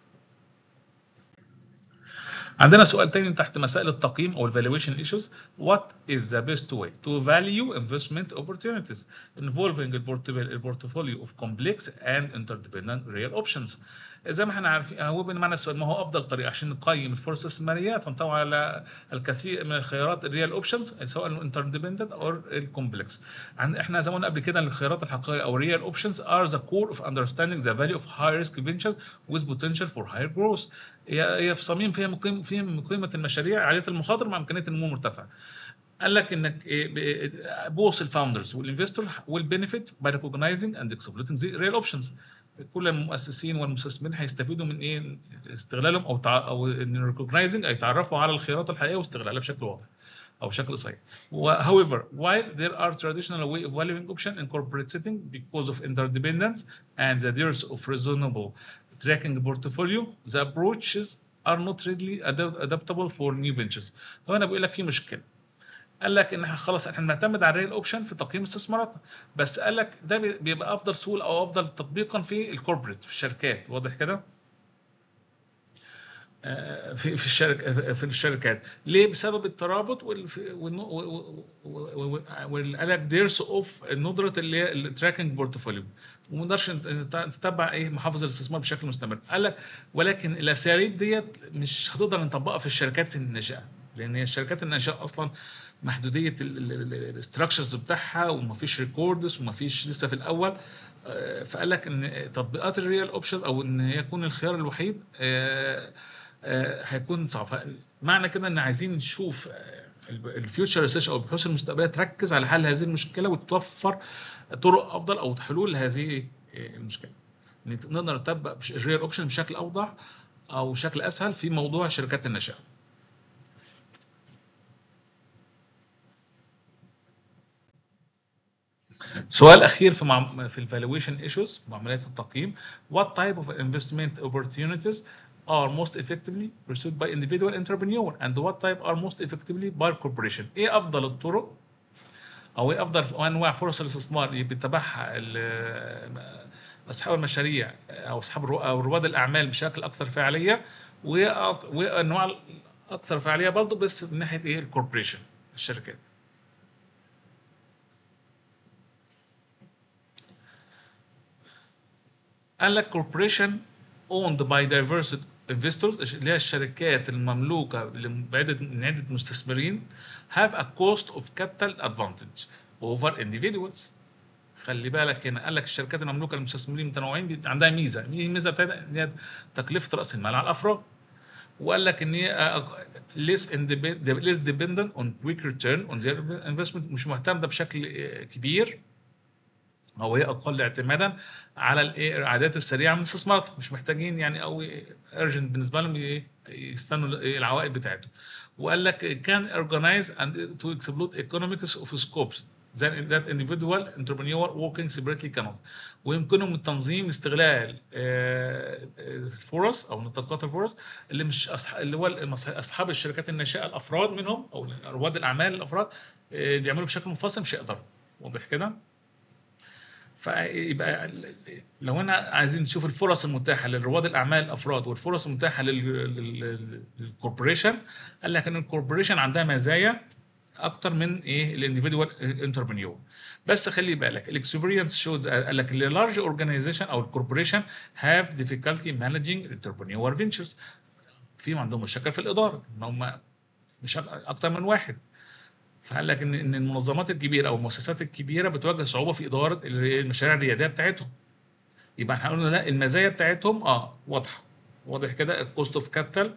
عندنا سؤال تاني تحت مسائل التقييم او الفالويشن ايشوز what is the best way to value investment opportunities involving البورتفوليو البورتفوليو of complex and interdependent real options زي ما احنا عارفين هو بمعنى السؤال ما هو افضل طريقه عشان نقيم الفرص الاستثماريه تنطوي على الكثير من الخيارات الريال اوبشنز سواء الانترديبندنت او الكومبلكس احنا زي ما قلنا قبل كده ان الخيارات الحقيقيه او الريال اوبشنز are the core of understanding the value of high risk venture with potential for higher growth هي هي في صميم فيها مقيم فيها قيمه المشاريع عاليه المخاطر مع امكانيه النمو مرتفع قال لك انك both الفاوندرز والانفستور will benefit by recognizing and exploiting the real options كل المؤسسين والمستثمرين هيستفيدوا من ايه استغلالهم او تع... او ان recognizing اي يتعرفوا على الخيارات الحقيقيه واستغلالها بشكل واضح او بشكل صحيح. However, while there are traditional way of valuing option in corporate setting because of interdependence and the dearth of reasonable tracking portfolio, the approaches are not readily adaptable for new ventures. هو انا بقول لك في مشكله. قال لك ان احنا خلاص احنا بنعتمد على الريل اوبشن في تقييم استثماراتنا بس قال لك ده بيبقى افضل سهول او افضل تطبيقا في الكوربريت في الشركات واضح كده في في الشركه في الشركات ليه بسبب الترابط وال قال لك ديرس اوف ندره اللي هي التراكنج بورتفوليو وما نقدرش نتبع ايه محافظ الاستثمار بشكل مستمر قال لك ولكن الاساليب ديت مش هتقدر نطبقها في الشركات الناشئه لان هي الشركات الناشئه اصلا محدوديه الاستراكشرز بتاعها ومفيش ريكوردز ومفيش لسه في الاول فقال لك ان تطبيقات الريال اوبشن او ان هي يكون الخيار الوحيد هيكون صعب معنى كده ان عايزين نشوف الفيوتشر ريسيرش او البحوث المستقبليه تركز على حل هذه المشكله وتوفر طرق افضل او حلول لهذه المشكله نقدر نطبق الريال اوبشن بشكل اوضح او بشكل اسهل في موضوع الشركات الناشئه سؤال اخير في مع... في الفالويشن ايشوز معاملات التقييم what type of investment opportunities are most effectively pursued by individual entrepreneur and what type are most effectively by corporation ايه افضل الطرق او ايه افضل انواع فرص الاستثمار اللي بيتبعها اصحاب المشاريع او اصحاب او رواد الاعمال بشكل اكثر فعاليه وانواع اكثر فعاليه برضه بس من ناحيه ايه الكوربريشن الشركات قال لك corporation owned by diverse investors اللي هي الشركات المملوكه بعدة من عده مستثمرين have a cost of capital advantage over individuals خلي بالك هنا قال لك الشركات المملوكه للمستثمرين متنوعين عندها ميزه مين الميزه بتاعتها ان هي تكلفه راس المال على الافراد وقال لك ان هي less less dependent on quick return on their investment مش معتمده بشكل كبير او هي اقل اعتمادا على الايه العادات السريعه من الاستثمارات مش محتاجين يعني قوي ارجنت بالنسبه لهم يستنوا العوائد بتاعتهم وقال لك can organize and to explode economics of scopes than that individual entrepreneur working separately cannot ويمكنهم التنظيم استغلال الفرص او نطاقات الفرص اللي مش أصح... اللي هو اصحاب الشركات الناشئه الافراد منهم او رواد الاعمال الافراد بيعملوا بشكل منفصل مش هيقدروا واضح كده؟ فيبقى لو انا عايزين نشوف الفرص المتاحه لرواد الاعمال الافراد والفرص المتاحه للكوربوريشن قال لك ان الكوربوريشن عندها مزايا اكتر من ايه الانديفيدوال انتربرينور بس خلي بالك الاكسبيرينس شوز قال لك اللي لارج اورجانيزيشن او الكوربوريشن هاف ديفيكالتي مانجينج انتربرينور فينتشرز في عندهم مشاكل في الاداره ان هم مش اكتر من واحد فقال لك ان ان المنظمات الكبيره او المؤسسات الكبيره بتواجه صعوبه في اداره المشاريع الرياديه بتاعتهم يبقى احنا قلنا لا المزايا بتاعتهم اه واضحه واضح كده الكوست اوف كابيتال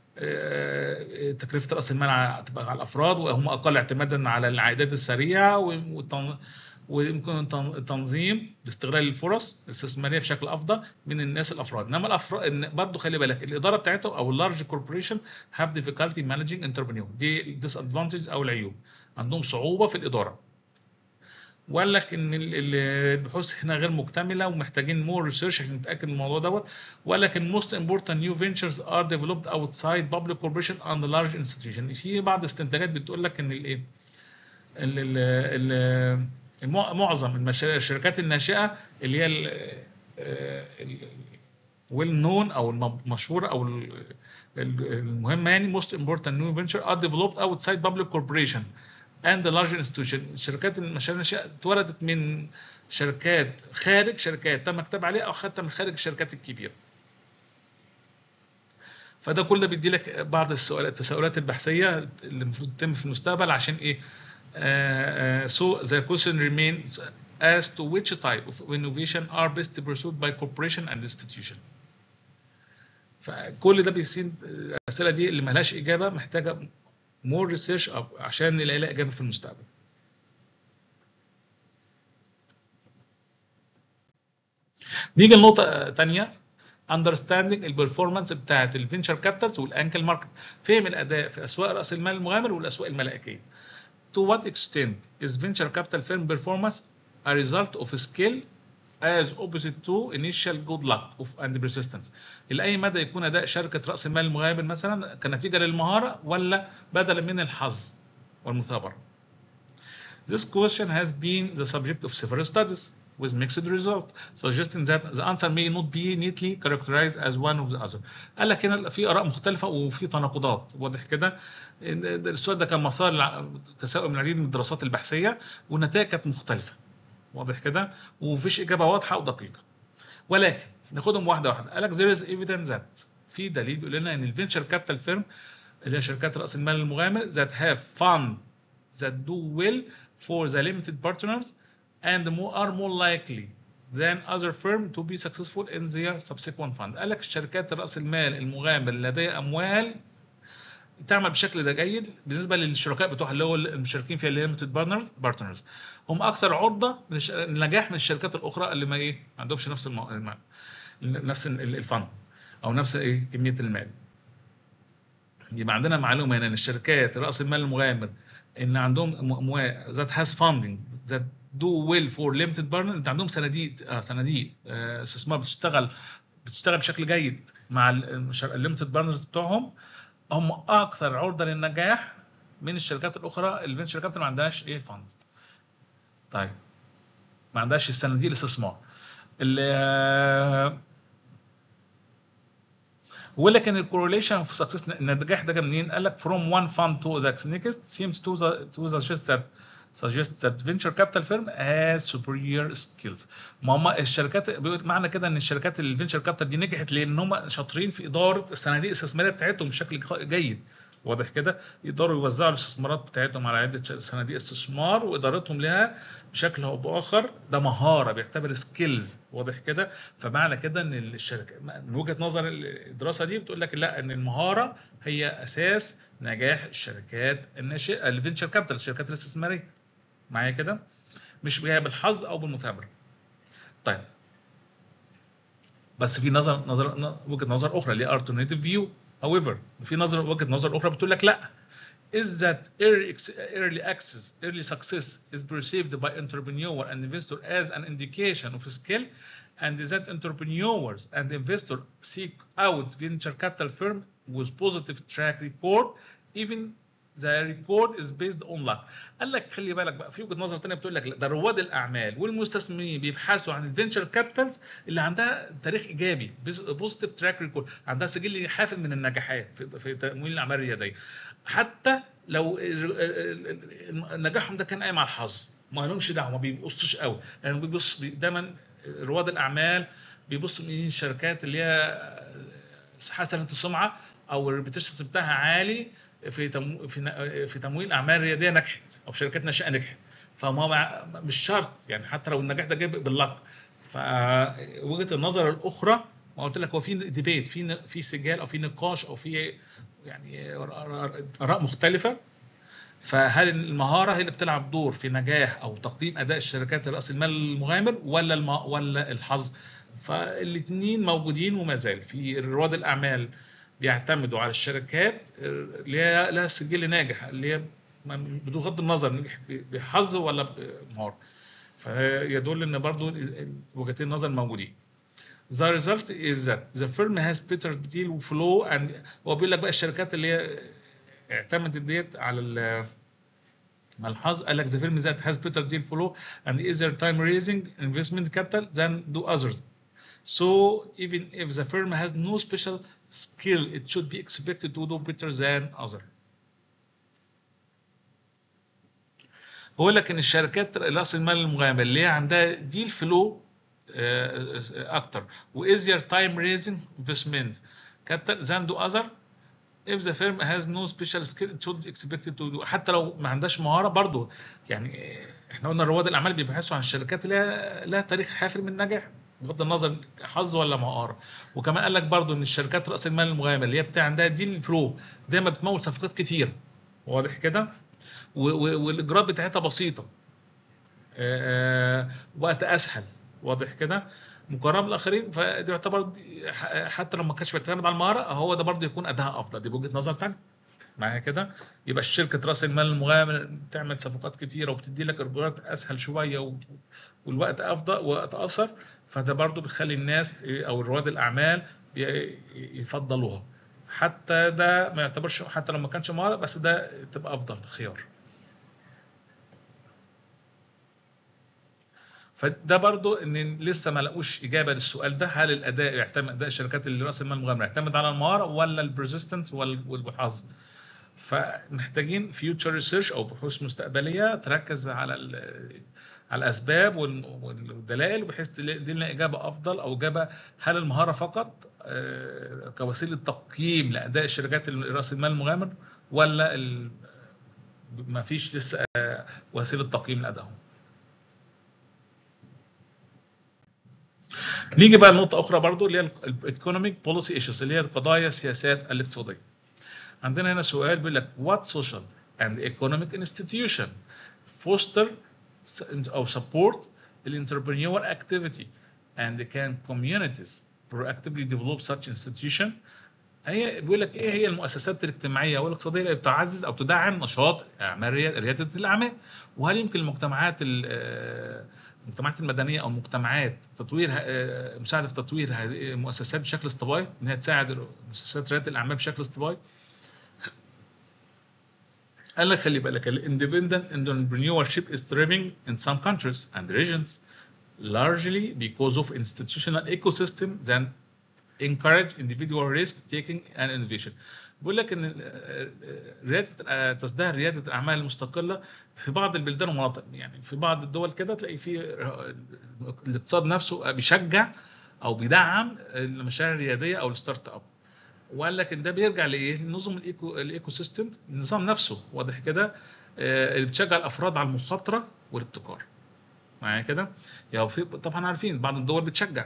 تكلفه راس المال تبقى على الافراد وهم اقل اعتمادا على العائدات السريعه ويمكن التنظيم لاستغلال الفرص الاستثماريه بشكل افضل من الناس الافراد انما الافراد برضه خلي بالك الاداره بتاعتهم او اللارج كوربوريشن هاف ديفيكالتي مانجينج انتربرينور دي ديس ادفانتج او العيوب عندهم صعوبه في الاداره وقال لك ان البحوث هنا غير مكتمله ومحتاجين مور ريسيرش عشان نتاكد من الموضوع دوت وقال لك ان most important new ventures are developed outside public corporation and large institution في بعض استنتاجات بتقول لك ان الايه معظم المشاريع الشركات الناشئه اللي هي ويل نون او المشهوره او المهمه يعني most important new venture are developed outside public corporation and the large institution الشركات المشاريع الناشئه اتولدت من شركات خارج شركات تم الكتاب عليها او حتى من خارج الشركات الكبيره فده كله بيدي لك بعض السؤالات التساؤلات البحثيه اللي المفروض تتم في المستقبل عشان ايه Uh, uh, so the question remains as to which type of innovation are best pursued by corporation and institution. فكل ده بيسين الاسئله دي اللي ملهاش اجابه محتاجه مور ريسيرش عشان نلاقي لها اجابه في المستقبل نيجي لنقطه ثانيه understanding البرفورمانس بتاعت الفينشر كابيتالز والانكل ماركت فهم الاداء في اسواق راس المال المغامر والاسواق الملائكيه to what extent is venture capital firm performance a result of skill as opposite to initial good luck of and persistence لأي مدى يكون أداء شركة رأس المال المغامر مثلا كنتيجة للمهارة ولا بدلا من الحظ والمثابرة This question has been the subject of several studies with mixed result suggesting that the answer may not be neatly characterized as one of the other قال لك هنا في آراء مختلفة وفي تناقضات واضح كده السؤال ده كان مسار تساؤل من العديد من الدراسات البحثية والنتائج كانت مختلفة واضح كده ومفيش إجابة واضحة ودقيقة ولكن ناخدهم واحدة واحدة قال لك there is evidence that في دليل بيقول لنا ان الفينشر كابيتال فيرم اللي هي شركات راس المال المغامر that have fund that do well for the limited partners and more are more likely than other firm to be successful in their subsequent fund قال لك الشركات راس المال المغامر لديها اموال تعمل بشكل ده جيد بالنسبه للشركاء بتوعها اللي هو المشاركين فيها الليمتد بارتنرز بارتنرز هم اكثر عرضه للنجاح من الشركات الاخرى اللي ما ايه ما عندهمش نفس المو... نفس الفند او نفس ايه كميه المال يبقى عندنا معلومه هنا ان الشركات راس المال المغامر ان عندهم اموال ذات هاز فاندنج ذات دو ويل فور ليمتد بارتنر انت عندهم صناديق آه صناديق آه استثمار بتشتغل بتشتغل بشكل جيد مع الليمتد بارتنرز بتوعهم هم اكثر عرضه للنجاح من الشركات الاخرى الفينشر كابيتال ما عندهاش ايه فاند طيب ما عندهاش الصناديق الاستثمار ولكن الكورليشن في سكسس النجاح ده جه منين؟ قال لك from one fund to the next seems to the to suggest that suggests that venture capital firm has superior skills. ما هم الشركات معنى كده ان الشركات الفينشر كابيتال دي نجحت لان هم شاطرين في اداره الصناديق الاستثماريه بتاعتهم بشكل جيد. واضح كده يقدروا يوزعوا الاستثمارات بتاعتهم على عده صناديق استثمار وادارتهم لها بشكل او باخر ده مهاره بيعتبر سكيلز واضح كده فمعنى كده ان الشركه من وجهه نظر الدراسه دي بتقول لك لا ان المهاره هي اساس نجاح الشركات الناشئه الفينشر كابيتال الشركات الاستثماريه معايا كده مش جايه بالحظ او بالمثابره طيب بس في نظر نظر وجهه نظر اخرى اللي هي alternative view however في نظر وجهه نظر اخرى بتقول لك لا is that early, early access, early success is perceived by entrepreneur and investor as an indication of skill, and that entrepreneurs and investors seek out venture capital firm with positive track record, even the record is based on luck. قال لك خلي بالك بقى في وجهه نظر ثانيه بتقول لك لا ده رواد الاعمال والمستثمرين بيبحثوا عن الفينشر كابيتالز اللي عندها تاريخ ايجابي بوزيتيف تراك ريكورد عندها سجل حافل من النجاحات في, في تمويل الاعمال الرياديه حتى لو نجاحهم ده كان قايم على الحظ ما لهمش دعوه ما بيبصش قوي يعني بيبص دايما رواد الاعمال بيبصوا من الشركات اللي هي حسنه السمعه او الريبيتيشن بتاعها عالي في تمو في في تمويل اعمال رياديه نجحت او شركات ناشئه نجحت فما مش شرط يعني حتى لو النجاح ده جاي باللك فوجهه النظر الاخرى ما قلت لك هو في ديبيت في في سجال او في نقاش او في يعني اراء مختلفه فهل المهاره هي اللي بتلعب دور في نجاح او تقييم اداء الشركات راس المال المغامر ولا الم... ولا الحظ فالاثنين موجودين وما زال في رواد الاعمال بيعتمدوا على الشركات اللي هي لها سجل ناجح اللي هي بغض النظر نجحت بحظ ولا بمهاره فيدل ان برضو وجهتين النظر موجودين The result is that the firm has better deal flow and هو بيقول لك بقى الشركات اللي هي اعتمدت ديت على مع الحظ قال لك the firm that has better deal flow and easier time raising investment capital than do others. So even if the firm has no special skill, it should be expected to do better than other. بقول لك ان الشركات راس المال المغامر اللي هي عندها ديل فلو اكتر وايزير تايم ريزنج انفستمنت كابيتال than do other if the firm has no special skill it should be expected to do حتى لو ما عندهاش مهاره برضه يعني احنا قلنا رواد الاعمال بيبحثوا عن الشركات اللي لها تاريخ حافل من النجاح بغض النظر حظ ولا مهاره وكمان قال لك برضه ان الشركات راس المال المغامر اللي هي بتاع عندها ديل فلو دايما بتمول صفقات كتير واضح كده والاجراءات بتاعتها بسيطه وقت اسهل واضح كده مقارنه بالاخرين فدي يعتبر حتى لو ما كانش بيعتمد على المهاره هو ده برضه يكون اداها افضل دي بوجهه نظر ثانيه معايا كده يبقى الشركه راس المال المغامر بتعمل صفقات كتيره وبتدي لك اجراءات اسهل شويه والوقت افضل وقت اقصر فده برضه بيخلي الناس او رواد الاعمال يفضلوها حتى ده ما يعتبرش حتى لو ما كانش مهاره بس ده تبقى افضل خيار فده برضو ان لسه ما لقوش اجابه للسؤال ده هل الاداء يعتمد اداء الشركات اللي راس المال المغامره يعتمد على المهاره ولا البرزستنس والحظ فمحتاجين فيوتشر ريسيرش او بحوث مستقبليه تركز على على الاسباب والدلائل بحيث تدي لنا اجابه افضل او اجابه هل المهاره فقط كوسيله تقييم لاداء الشركات راس المال المغامر ولا ما فيش لسه وسيله تقييم لادائهم نيجي بقى لنقطة أخرى برضو اللي هي الايكونوميك بوليسي ايشوز اللي هي القضايا السياسات الاقتصادية. عندنا هنا سؤال بيقول لك what social and economic institution foster أو support the entrepreneurial activity and can communities proactively develop such institution هي بيقول لك ايه هي المؤسسات الاجتماعيه والاقتصاديه اللي بتعزز او تدعم نشاط اعمال رياده الاعمال وهل يمكن المجتمعات المجتمعات المدنيه او مجتمعات تطوير مساعده في تطوير هذه المؤسسات بشكل اصطباعي ان هي تساعد مؤسسات رياده الاعمال بشكل اصطباعي قال لك خلي بالك الاندبندنت entrepreneurship is thriving in some countries and regions largely because of institutional ecosystem that encourage individual risk taking and innovation بيقول لك ان رياده تزدهر رياده الاعمال المستقله في بعض البلدان والمناطق يعني في بعض الدول كده تلاقي في الاقتصاد نفسه بيشجع او بيدعم المشاريع الرياديه او الستارت اب وقال لك ان ده بيرجع لايه؟ لنظم الايكو الايكو سيستم النظام نفسه واضح كده اللي بتشجع الافراد على المخاطره والابتكار معايا كده؟ يعني في طبعا عارفين بعض الدول بتشجع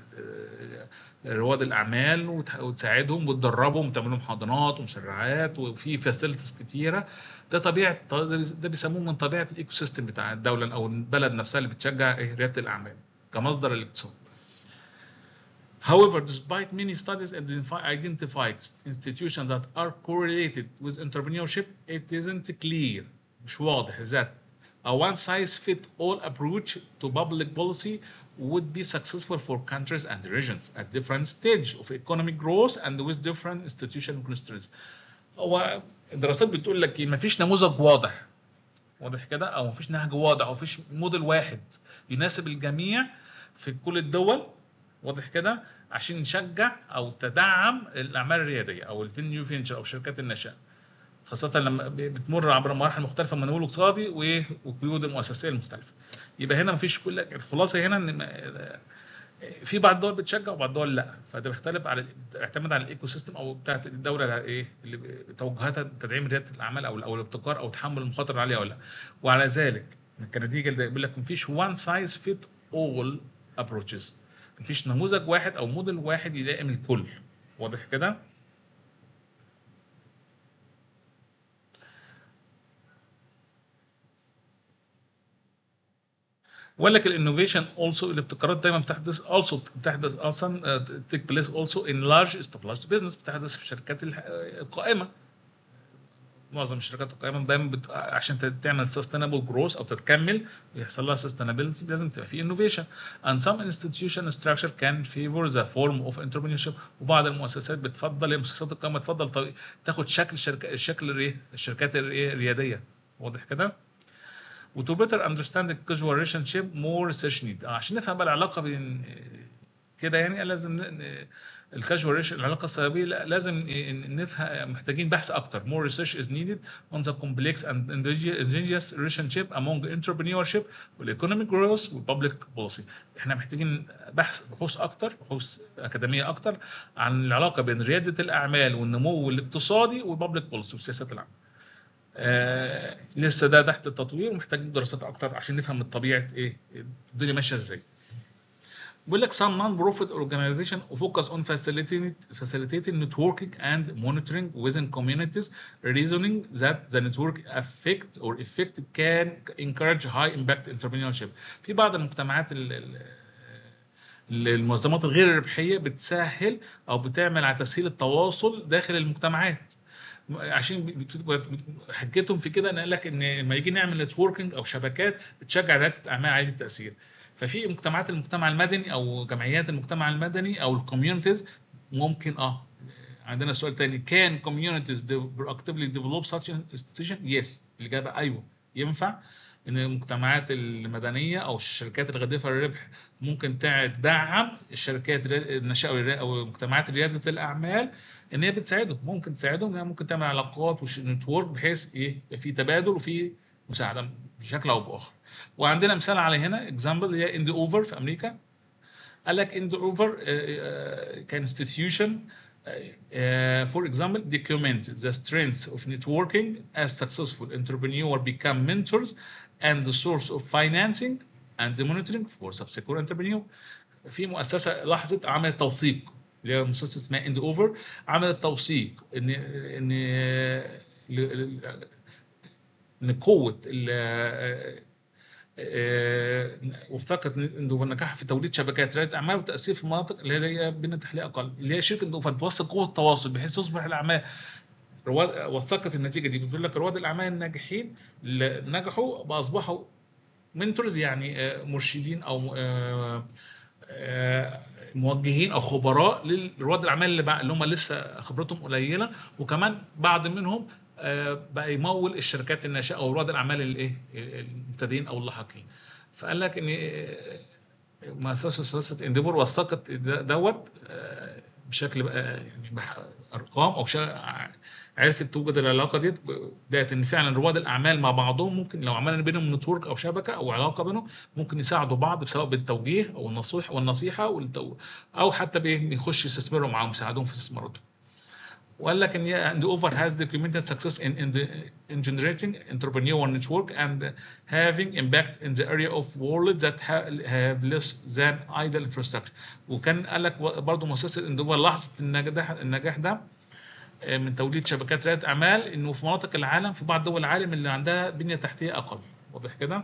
رواد الاعمال وتساعدهم وتدربهم وتعمل لهم حاضنات ومشرعات وفي فاسيلتيز كتيره ده طبيعه ده بيسموه من طبيعه الايكو سيستم بتاع الدوله او البلد نفسها اللي بتشجع رياده الاعمال كمصدر الاقتصاد. However, despite many studies identify, identify institutions that are correlated with entrepreneurship, it isn't clear مش واضح that a one-size-fit-all approach to public policy would be successful for countries and regions at different stage of economic growth and with different institutional constraints. هو الدراسات بتقول لك ما فيش نموذج واضح واضح كده او ما فيش نهج واضح او فيش موديل واحد يناسب الجميع في كل الدول واضح كده عشان نشجع او تدعم الاعمال الرياديه او النيو فينشر او شركات النشأ خاصة لما بتمر عبر مراحل مختلفة من النمو الاقتصادي والقيود المؤسسية المختلفة. يبقى هنا مفيش كل الخلاصة هنا ان في بعض الدول بتشجع وبعض الدول لا فده بيختلف على يعتمد على الايكو سيستم او بتاعت الدوله ايه اللي توجهاتها تدعيم رياده الاعمال او او الابتكار او تحمل المخاطر العاليه ولا لا وعلى ذلك كنتيجه بيقول لك مفيش وان سايز فيت اول ابروتشز مفيش نموذج واحد او موديل واحد يلائم الكل واضح كده؟ وقال لك الانوفيشن also الابتكارات دايما بتحدث also بتحدث اصلا take place also in large established business بتحدث في الشركات القائمه معظم الشركات القائمه دايما بت... عشان تعمل sustainable growth او تتكمل ويحصل لها sustainability لازم تبقى في innovation and some institution structure can favor the form of entrepreneurship وبعض المؤسسات بتفضل المؤسسات القائمه تفضل تاخد شكل الشركه الشكل الشركات الرياديه واضح كده؟ وتو بيتر اندرستاند الكاجوال ريليشن شيب مور ريسيرش نيد عشان نفهم بقى العلاقه بين كده يعني لازم الكاجوال ريليشن العلاقه السببيه لازم نفهم محتاجين بحث اكتر more research is needed on the complex and ingenious relationship among entrepreneurship والايكونوميك growth والبابليك بوليسي احنا محتاجين بحث بحوث اكتر بحوث اكاديميه اكتر عن العلاقه بين رياده الاعمال والنمو الاقتصادي والبابليك بوليسي وسياسات العمل آه لسه ده تحت التطوير ومحتاج دراسات اكتر عشان نفهم طبيعه ايه الدنيا ماشيه ازاي بيقول لك some non-profit organization focus on facilitating facilitating networking and monitoring within communities reasoning that the network affect or effect can encourage high impact entrepreneurship في بعض المجتمعات ال- ال- المنظمات الغير الربحيه بتسهل او بتعمل على تسهيل التواصل داخل المجتمعات عشان بت- بت- حجتهم في كده ان قال لك ان لما يجي نعمل نتوركينج او شبكات بتشجع رياده اعمال عاليه التاثير ففي مجتمعات المجتمع المدني او جمعيات المجتمع المدني او الكوميونيتيز ممكن اه عندنا سؤال تاني can communities de- actively develop such an institution yes الاجابه ايوه ينفع ان المجتمعات المدنيه او الشركات الغادفه للربح ممكن تدعم الشركات الري- الناشئه والري- او مجتمعات رياده الاعمال ان هي بتساعدهم ممكن تساعدهم انها ممكن تعمل علاقات ونتورك بحيث ايه يبقى في تبادل وفي مساعده بشكل او باخر وعندنا مثال على هنا اكزامبل هي اند اوفر في امريكا قال لك اند اوفر كانستيتيوشن for example document the strengths of networking as successful entrepreneur become mentors and the source of financing and the monitoring for subsequent entrepreneur في مؤسسه لاحظت عملت توثيق اللي هي مؤسسه اسمها اند اوفر عملت توثيق ان ان ل- ل- ان قوه ال- آه، وثقت اندوفر نجاح في توليد شبكات رياده اعمال وتاثير في المناطق اللي هي بين تحليل اقل اللي هي شركه اندوفر توثق قوه التواصل بحيث تصبح الاعمال رواد وثقت النتيجه دي بتقول لك رواد الاعمال الناجحين اللي نجحوا باصبحوا منتورز يعني آه، مرشدين او آه، آه، موجهين او خبراء لرواد الاعمال اللي, بقى اللي هم لسه خبرتهم قليله وكمان بعض منهم آه، بقى يمول الشركات الناشئه او رواد الاعمال الايه المبتدئين او اللاحقين فقال لك ان آه، مؤسسه سياسه انديفور وثقت د- دوت آه، بشكل بقى يعني بح- ارقام او شا- عرفت توجد العلاقه ديت بدات ان فعلا رواد الاعمال مع بعضهم ممكن لو عملنا بينهم نتورك او شبكه او علاقه بينهم ممكن يساعدوا بعض سواء بالتوجيه او النصيحه والنصيحه والتو... او حتى بإيه؟ يخش يستثمروا معاهم يساعدوهم في استثماراتهم. وقال لك ان and over has documented success in, in, the, in generating entrepreneurial network and having impact in the area of world that ha- have less than idle infrastructure وكان قال لك برضه مؤسسه اندوفر لاحظت النجاح النجاح ده آه، من توليد شبكات رياده اعمال انه في مناطق العالم في بعض دول العالم اللي عندها بنيه تحتيه اقل واضح كده؟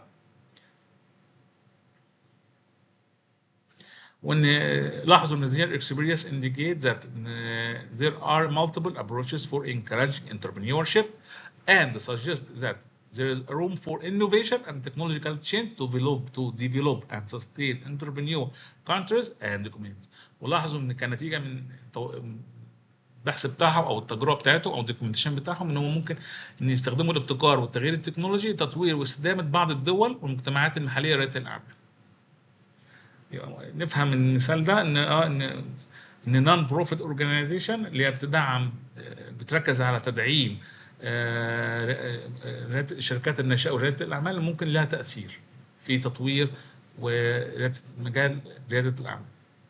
وان لاحظوا ان their experience indicate that uh, there are multiple approaches for encouraging entrepreneurship and suggest that there is room for innovation and technological change to develop to develop and sustain entrepreneurial countries and communities ولاحظوا ان كنتيجه من تو- البحث بتاعهم او التجربه بتاعتهم او الدوكيومنتيشن بتاعهم ان هم ممكن ان يستخدموا الابتكار والتغيير التكنولوجي لتطوير واستدامه بعض الدول والمجتمعات المحليه رياده الاعمال. يبقى نفهم من المثال ده ان اه ان ان نون بروفيت اورجانيزيشن اللي هي بتدعم آه، بتركز على تدعيم آه، آه، آه، ريادة- الشركات الناشئه ورياده الاعمال ممكن لها تاثير في تطوير ورياده مجال رياده الاعمال.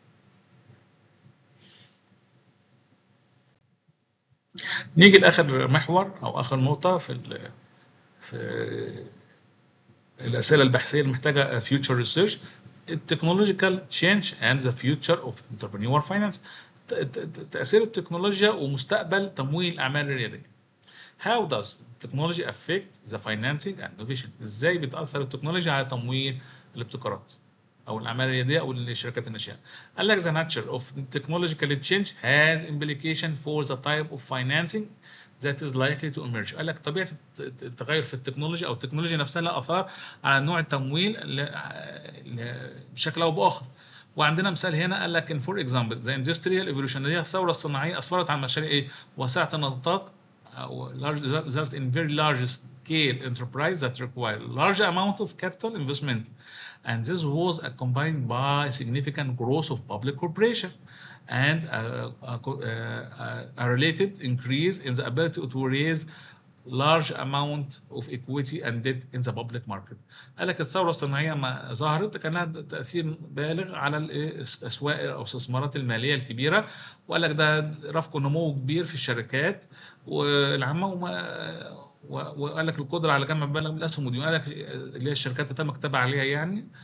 نيجي لاخر محور او اخر نقطه في ال في الاسئله البحثيه اللي محتاجه future research التكنولوجيكال تشينج اند ذا فيوتشر اوف entrepreneur فاينانس تاثير التكنولوجيا ومستقبل تمويل الاعمال الرياديه How does technology affect the financing and innovation؟ ازاي بتاثر التكنولوجيا على تمويل الابتكارات او الاعمال الرياديه او الشركات الناشئه قال لك the nature of technological change has implication for the type of financing that is likely to emerge قال لك طبيعه التغير في التكنولوجيا او التكنولوجيا نفسها لها اثار على نوع التمويل ل- ل- بشكل او باخر وعندنا مثال هنا قال لك in for example the industrial evolution اللي هي الثوره الصناعيه اسفرت عن مشاريع ايه واسعه النطاق او large result in very large scale enterprise that require large amount of capital investment and this was accompanied by significant growth of public corporation and a, a, a, a related increase in the ability to raise large amount of equity and debt in the public market. قال لك الثوره الصناعيه ما ظهرت كان لها تاثير بالغ على الاسواق او الاستثمارات الماليه الكبيره وقال لك ده رافقه نمو كبير في الشركات والعامه وما وقال لك القدره على جمع مبالغ من الاسهم ودي قال لك اللي هي الشركات اللي تم الكتابه عليها يعني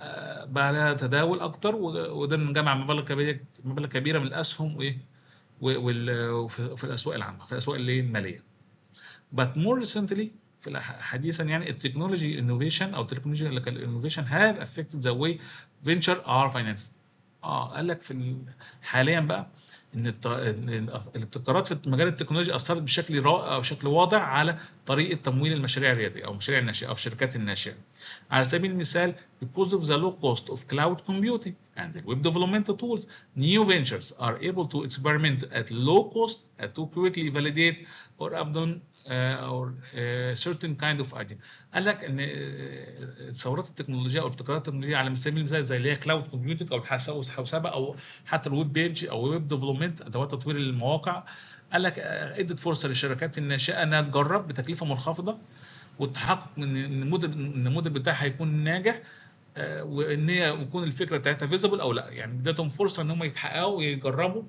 آه، بقى لها تداول اكتر وده جمع مبالغ كبيره مبالغ كبيره من الاسهم وايه وفي الاسواق العامه في الاسواق اللي الماليه but more recently في حديثا يعني التكنولوجي انوفيشن او التكنولوجي انوفيشن هاف افكتد ذا واي فينشر ار فاينانس اه قال لك في حاليا بقى ان الابتكارات في مجال التكنولوجيا اثرت بشكل رائع او بشكل واضح على طريقه تمويل المشاريع الرياديه او المشاريع الناشئه او الشركات الناشئه. على سبيل المثال because of the low cost of cloud computing and the web development tools, new ventures are able to experiment at low cost to quickly validate or abandon or certain kind of idea قال لك ان الثورات التكنولوجيه او الابتكارات التكنولوجيه على سبيل المثال زي اللي هي كلاود كومبيوتنج او الحوسبه او حتى الويب بيج او ويب ديفلوبمنت ادوات تطوير المواقع قال لك ادت فرصه للشركات الناشئه انها تجرب بتكلفه منخفضه والتحقق من ان الموديل ان الموديل بتاعها هيكون ناجح وان هي يكون الفكره بتاعتها فيزبل او لا يعني ادتهم فرصه ان هم يتحققوا ويجربوا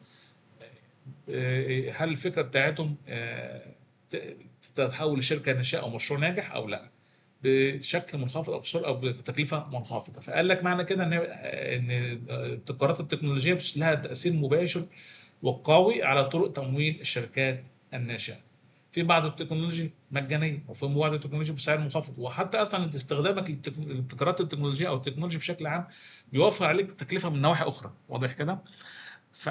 هل الفكره بتاعتهم تتحول لشركه ناشئه او مشروع ناجح او لا بشكل منخفض او بسرعه او بتكلفه منخفضه فقال لك معنى كده ان ان التقارات التكنولوجيه لها تاثير مباشر وقوي على طرق تمويل الشركات الناشئه في بعض التكنولوجي مجانيه وفي بعض التكنولوجي بسعر منخفض وحتى اصلا انت استخدامك للابتكارات التكنولوجيه او التكنولوجي بشكل عام بيوفر عليك تكلفه من نواحي اخرى واضح كده ف...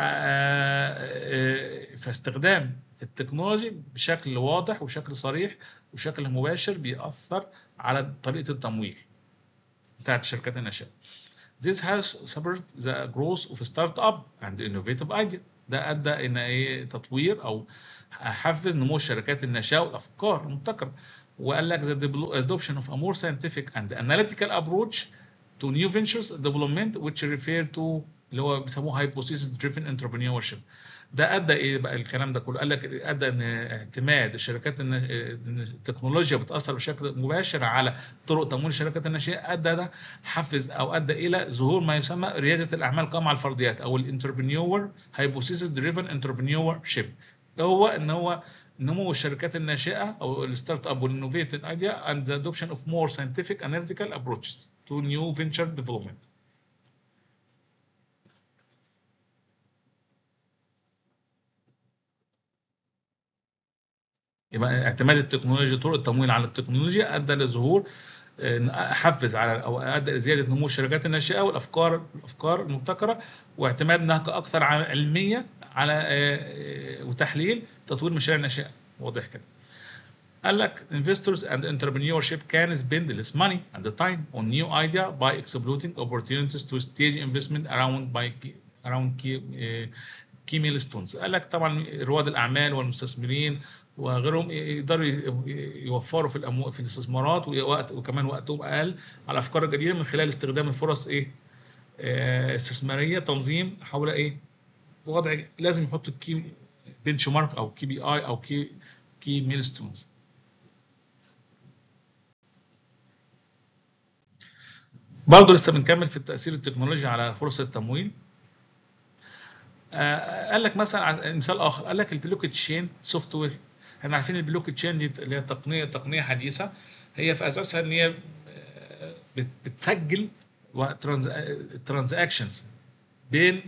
فاستخدام التكنولوجي بشكل واضح وشكل صريح وشكل مباشر بيأثر على طريقة التمويل بتاعت الشركات الناشئة. This has supported the growth of startup and innovative idea. ده أدى إن إيه تطوير أو حفز نمو الشركات الناشئة والأفكار المبتكرة. وقال لك the adoption of a more scientific and analytical approach to new ventures development which refer to اللي هو بيسموه hypothesis driven entrepreneurship ده ادى ايه بقى الكلام ده كله قال لك ادى ان اعتماد الشركات ان التكنولوجيا بتاثر بشكل مباشر على طرق تمويل الشركات الناشئه ادى ده حفز او ادى الى ظهور ما يسمى رياده الاعمال قائمه على الفرديات او الانتربرينور هايبوثيسيس دريفن انتربرينور شيب هو ان هو نمو الشركات الناشئه او الستارت اب والانوفيتد ايديا and the adoption of more scientific analytical approaches to new venture development يبقى اعتماد التكنولوجيا طرق التمويل على التكنولوجيا ادى لظهور حفز على او ادى لزياده نمو الشركات الناشئه والافكار الافكار المبتكره واعتمادنا اكثر على علميه على وتحليل تطوير مشاريع الناشئه واضح كده قال لك investors and entrepreneurship can spend less money and the time on new idea by exploiting opportunities to stage investment around by around key, key milestones قال لك طبعا رواد الاعمال والمستثمرين وغيرهم يقدروا يوفروا في الأمو... في الاستثمارات ووقت وكمان وقتهم اقل على افكار جديده من خلال استخدام الفرص ايه آه استثماريه تنظيم حول ايه وضع لازم يحط الكي بنش مارك او كي بي اي او كي كي ميلستونز برضه لسه بنكمل في التاثير التكنولوجي على فرص التمويل آه قال لك مثلا مثال اخر قال لك البلوك تشين سوفت وير احنا عارفين البلوك تشين دي اللي هي تقنيه تقنيه حديثه هي في اساسها ان هي بتسجل ترانزاكشنز بين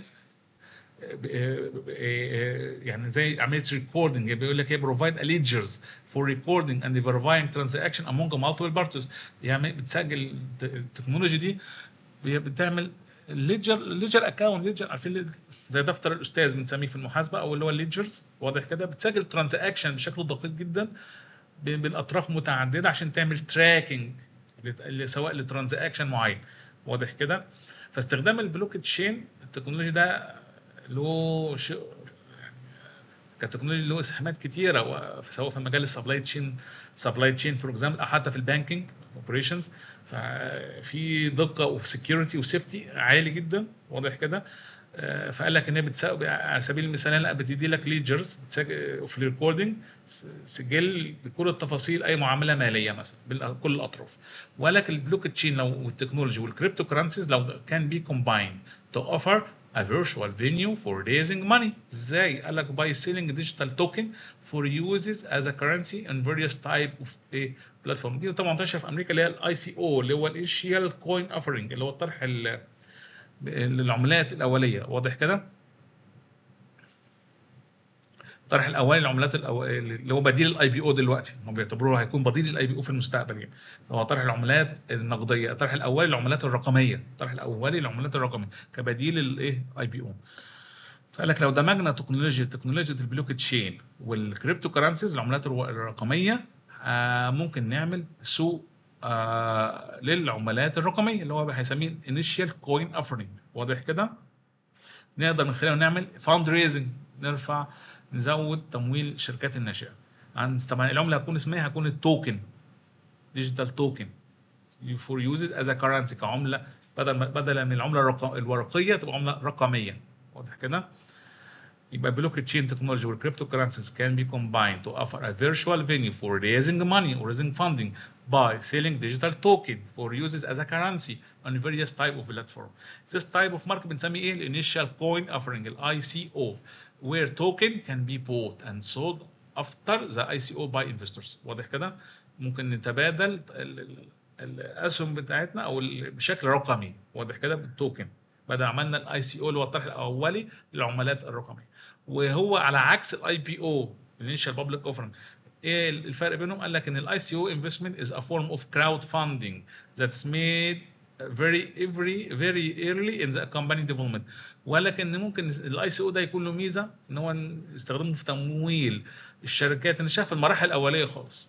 يعني زي عمليه ريكوردنج بيقول لك هي بروفايد ليدجرز فور ريكوردنج اند فيريفاينج ترانزاكشن امونج مالتيبل بارتيز يعني بتسجل التكنولوجي دي هي بتعمل ليدجر ليدجر اكونت ليدجر عارفين زي دفتر الاستاذ بنسميه في المحاسبه او اللي هو الليدجرز واضح كده بتسجل ترانزاكشن بشكل دقيق جدا بين اطراف متعدده عشان تعمل تراكنج سواء لترانزاكشن معين واضح كده فاستخدام البلوك تشين التكنولوجي ده له شيء كتكنولوجي له اسهامات كتيره سواء في مجال السبلاي تشين سبلاي تشين فور اكزامبل او حتى في البانكينج اوبريشنز ففي دقه وسكيورتي وسيفتي عالي جدا واضح كده فقال لك ان هي بتساوي على سبيل المثال لا بتدي لك ليدجرز في الريكوردنج سجل بكل التفاصيل اي معامله ماليه مثلا بكل الاطراف وقال لك البلوك تشين لو والتكنولوجي والكريبتو كرنسيز لو كان بي كومباين تو اوفر a virtual venue for raising money ازاي قال لك by selling digital token for uses as a currency and various type of a platform دي طبعا منتشره في امريكا اللي هي الاي سي او اللي هو الانيشال كوين اوفرنج اللي هو الطرح ال- للعملات الاوليه واضح كده الطرح الاولي للعملات الأو... اللي هو بديل الاي بي او دلوقتي هم بيعتبروه هيكون بديل الاي بي او في المستقبل يعني فهو طرح العملات النقديه الطرح الاولي للعملات الرقميه الطرح الاولي للعملات الرقميه كبديل الايه اي بي او فقال لك لو دمجنا تكنولوجيا تكنولوجيا البلوك تشين والكريبتو كرنسيز العملات الرو- الرقميه آه ممكن نعمل سوق آه للعملات الرقميه اللي هو هيسميه انيشال كوين اوفرنج واضح كده نقدر من خلاله نعمل فاند ريزنج نرفع نزود تمويل الشركات الناشئه عن طبعا العمله هتكون اسمها هتكون التوكن ديجيتال توكن فور يوزز از ا كرنسي كعمله بدل ما- بدلا من العمله الرقم الورقيه تبقى عمله رقميه واضح كده يبقى بلوك تشين تكنولوجي والكريبتو كرنسيز can be combined to offer a virtual venue for raising money or raising funding by selling digital token for uses as a currency on various type of platform. This type of market بنسميه ايه؟ الانيشال coin offering ال ICO where token can be bought and sold after the ICO by investors. واضح كده؟ ممكن نتبادل ال- ال- الاسهم بتاعتنا او ال- بشكل رقمي واضح كده بالتوكن بدل عملنا الاي سي او اللي هو الطرح الاولي للعملات الرقميه وهو على عكس الاي بي او الانيشال بابليك اوفرنج ايه الفرق بينهم قال لك ان الاي سي او انفستمنت از ا فورم اوف كراود فاندنج ذاتس ميد very every very early in the company development ولكن ممكن الاي سي او ده يكون له ميزه ان هو يستخدمه في تمويل الشركات الناشئه في المراحل الاوليه خالص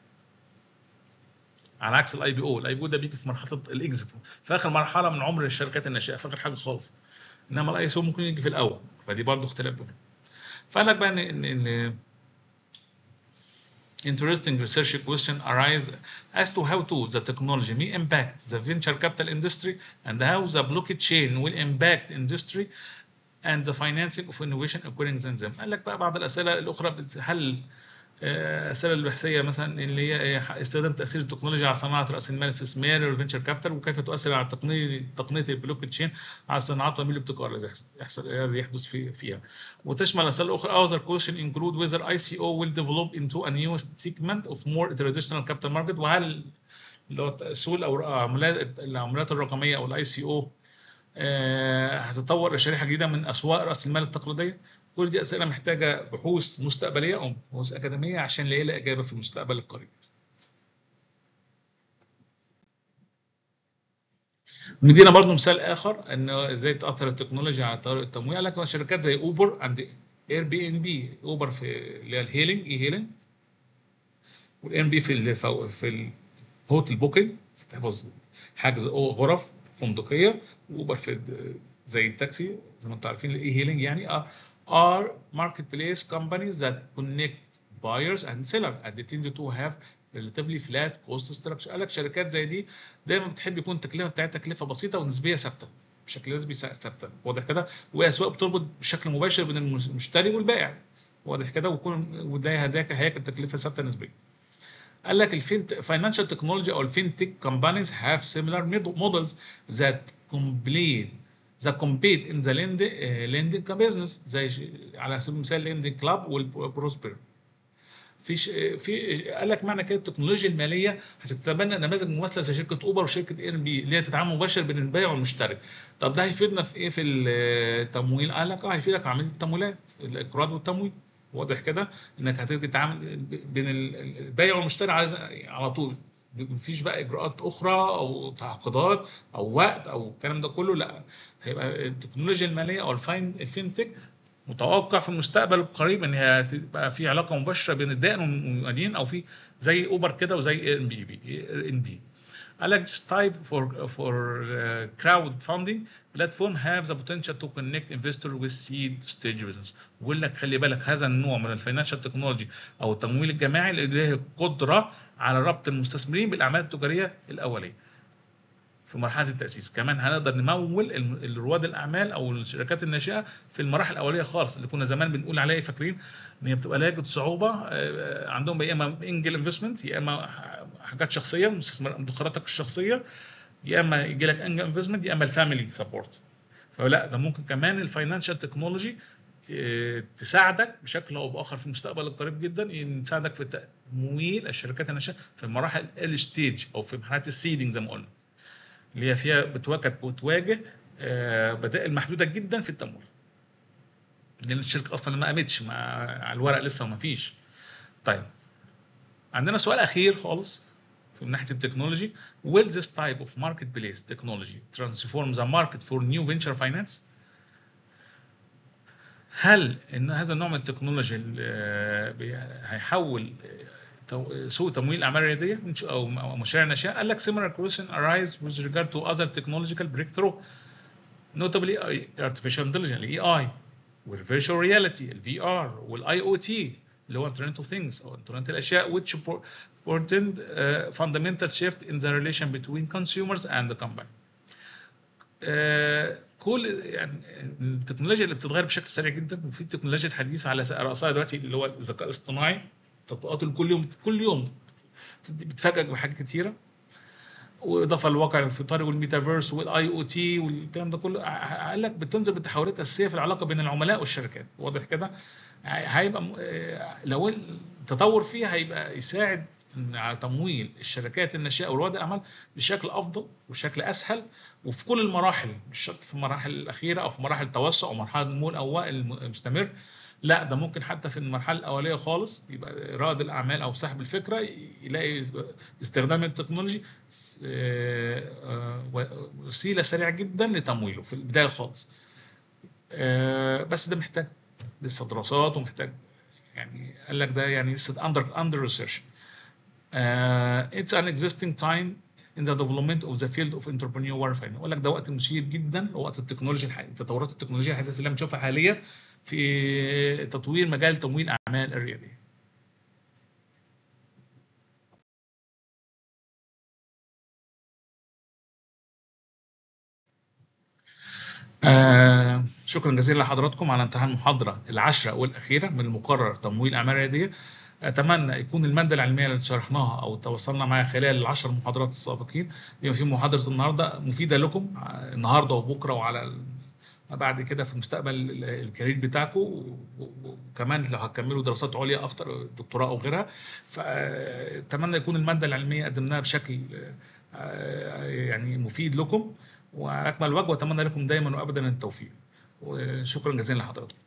على عكس الاي بي او الاي بي او ده بيجي في مرحله الاكزit في اخر مرحله من عمر الشركات الناشئه في اخر حاجه خالص انما الاي سي او ممكن يجي في الاول فدي برضه اختلاف بينهم فقال لك بقى ان ان ان interesting research question arise as to how to the technology may impact the venture capital industry and how the blockchain will impact industry and the financing of innovation occurring in them قال لك بقى بعض الاسئله الاخرى بت- هل آه، الاسئله البحثيه مثلا اللي هي إيه، استخدام تاثير التكنولوجيا على صناعه راس المال الاستثماري والفينشر كابيتال وكيف تؤثر على تقنيه تقنيه البلوك تشين على صناعات وميل الابتكار الذي يحصل- يحصل الذي يحدث في فيها وتشمل الاسئله الاخرى other question include whether ICO will develop into a new segment of more traditional capital market وهل اللي هو سوق العملات العملات الرقميه او الاي سي او هتتطور لشريحه جديده من اسواق راس المال التقليديه كل دي اسئله محتاجه بحوث مستقبليه او بحوث اكاديميه عشان نلاقي لها اجابه في المستقبل القريب ندينا برضو مثال اخر انه ازاي تاثر التكنولوجيا على طريقه التمويل لكن شركات زي اوبر عند اير بي ان بي اوبر في اللي هي الهيلينج اي هيلينج والاير بي في ال في الهوتل بوكينج تحفظ حجز غرف فندقيه واوبر في زي التاكسي زي ما انتم عارفين الاي هيلينج يعني are marketplace companies that connect buyers and sellers and they tend to have relatively flat cost structure قال لك شركات زي دي دايما بتحب يكون التكلفه بتاعتها تكلفه بسيطه ونسبيه ثابته بشكل نسبي ثابته واضح كده وهي اسواق بتربط بشكل مباشر بين المشتري والبائع واضح كده ويكون وده هداك هياكل تكلفه ثابته نسبيا قال لك الفين فاينانشال تكنولوجي او الفينتك كومبانيز هاف سيميلار مودلز ذات كومبليت ذا كومبيت ان ذا ليندنج بزنس زي على سبيل المثال ليندنج كلاب والبروسبر في ش... في قال لك معنى كده التكنولوجيا الماليه هتتبنى نماذج مماثله زي شركه اوبر وشركه اير بي اللي هي تتعامل مباشر بين البائع والمشتري طب ده هيفيدنا في ايه في التمويل قال لك اه هيفيدك في عمليه التمويلات الاقراض والتمويل واضح كده انك هتيجي تتعامل بين البائع والمشتري على طول مفيش بقى اجراءات اخرى او تعاقدات او وقت او الكلام ده كله لا هيبقى التكنولوجيا الماليه او الفاين الفينتك متوقع في المستقبل القريب ان هي تبقى في علاقه مباشره بين الدائن والمدين او في زي اوبر كده وزي ان بي بي ان بي قال لك this type for for uh, crowdfunding platform have the potential to connect investor with seed stage business بيقول لك خلي بالك هذا النوع من الفاينانشال تكنولوجي او التمويل الجماعي اللي له قدره على ربط المستثمرين بالاعمال التجاريه الاوليه في مرحله التاسيس كمان هنقدر نمول رواد الاعمال او الشركات الناشئه في المراحل الاوليه خالص اللي كنا زمان بنقول عليها فاكرين ان هي بتبقى لاجد صعوبه عندهم يا اما انجل انفستمنت يا اما حاجات شخصيه مدخراتك الشخصيه يا اما يجي لك انجل انفستمنت يا اما الفاميلي سبورت فلا ده ممكن كمان الفاينانشال تكنولوجي تساعدك بشكل او باخر في المستقبل القريب جدا ان تساعدك في تمويل الشركات الناشئه في مراحل الستيج او في مرحله السيدنج زي ما قلنا اللي هي فيها بتواجه بتواجه بدائل محدوده جدا في التمويل لان الشركه اصلا ما قامتش على الورق لسه وما فيش طيب عندنا سؤال اخير خالص في ناحيه التكنولوجي will this type of marketplace technology transform the market for new venture finance هل ان هذا النوع من التكنولوجيا هيحول سوق تمويل الاعمال الرياديه او مشاريع ناشئه قال لك similar question arise with regard to other technological breakthrough notably artificial intelligence الاي اي والفيرتشوال رياليتي الفي ار والاي او تي اللي هو انترنت اوف ثينجز او انترنت الاشياء which portend uh, fundamental shift in the relation between consumers and the company. Uh, كل يعني التكنولوجيا اللي بتتغير بشكل سريع جدا وفي التكنولوجيا الحديثه على راسها دلوقتي اللي هو الذكاء الاصطناعي تطبيقاته كل يوم كل يوم بتفاجئك بحاجات كتيره واضافه للواقع الانفطاري والميتافيرس والاي او تي والكلام ده كله قال لك بتنزل بالتحولات الاساسيه في العلاقه بين العملاء والشركات واضح كده هيبقى لو التطور فيه هيبقى يساعد على تمويل الشركات الناشئه ورواد الاعمال بشكل افضل وبشكل اسهل وفي كل المراحل مش شرط في المراحل الاخيره او في مراحل التوسع او مرحله النمو الاول المستمر لا ده ممكن حتى في المرحله الاوليه خالص يبقى رائد الاعمال او صاحب الفكره يلاقي استخدام التكنولوجي وسيله سريعه جدا لتمويله في البدايه خالص بس ده محتاج لسه دراسات ومحتاج يعني قال لك ده يعني لسه اندر اندر ريسيرش it's an existing time in the development of the field of entrepreneurial finance يقول لك ده وقت مثير جدا وقت التكنولوجيا الحقيقية. التطورات التكنولوجيه الحديثه اللي بنشوفها حاليا في تطوير مجال تمويل الاعمال الرياديه آه شكرا جزيلا لحضراتكم على انتهاء المحاضرة العشرة والأخيرة من المقرر تمويل الأعمال الريادية أتمنى يكون المادة العلمية اللي شرحناها أو توصلنا معها خلال العشر محاضرات السابقين يبقى في محاضرة النهاردة مفيدة لكم النهاردة وبكرة وعلى بعد كده في المستقبل الكارير بتاعكم وكمان لو هتكملوا دراسات عليا اكتر دكتوراه او غيرها فاتمنى يكون الماده العلميه قدمناها بشكل يعني مفيد لكم واكمل وجه واتمنى لكم دايما وابدا التوفيق وشكرا جزيلا لحضراتكم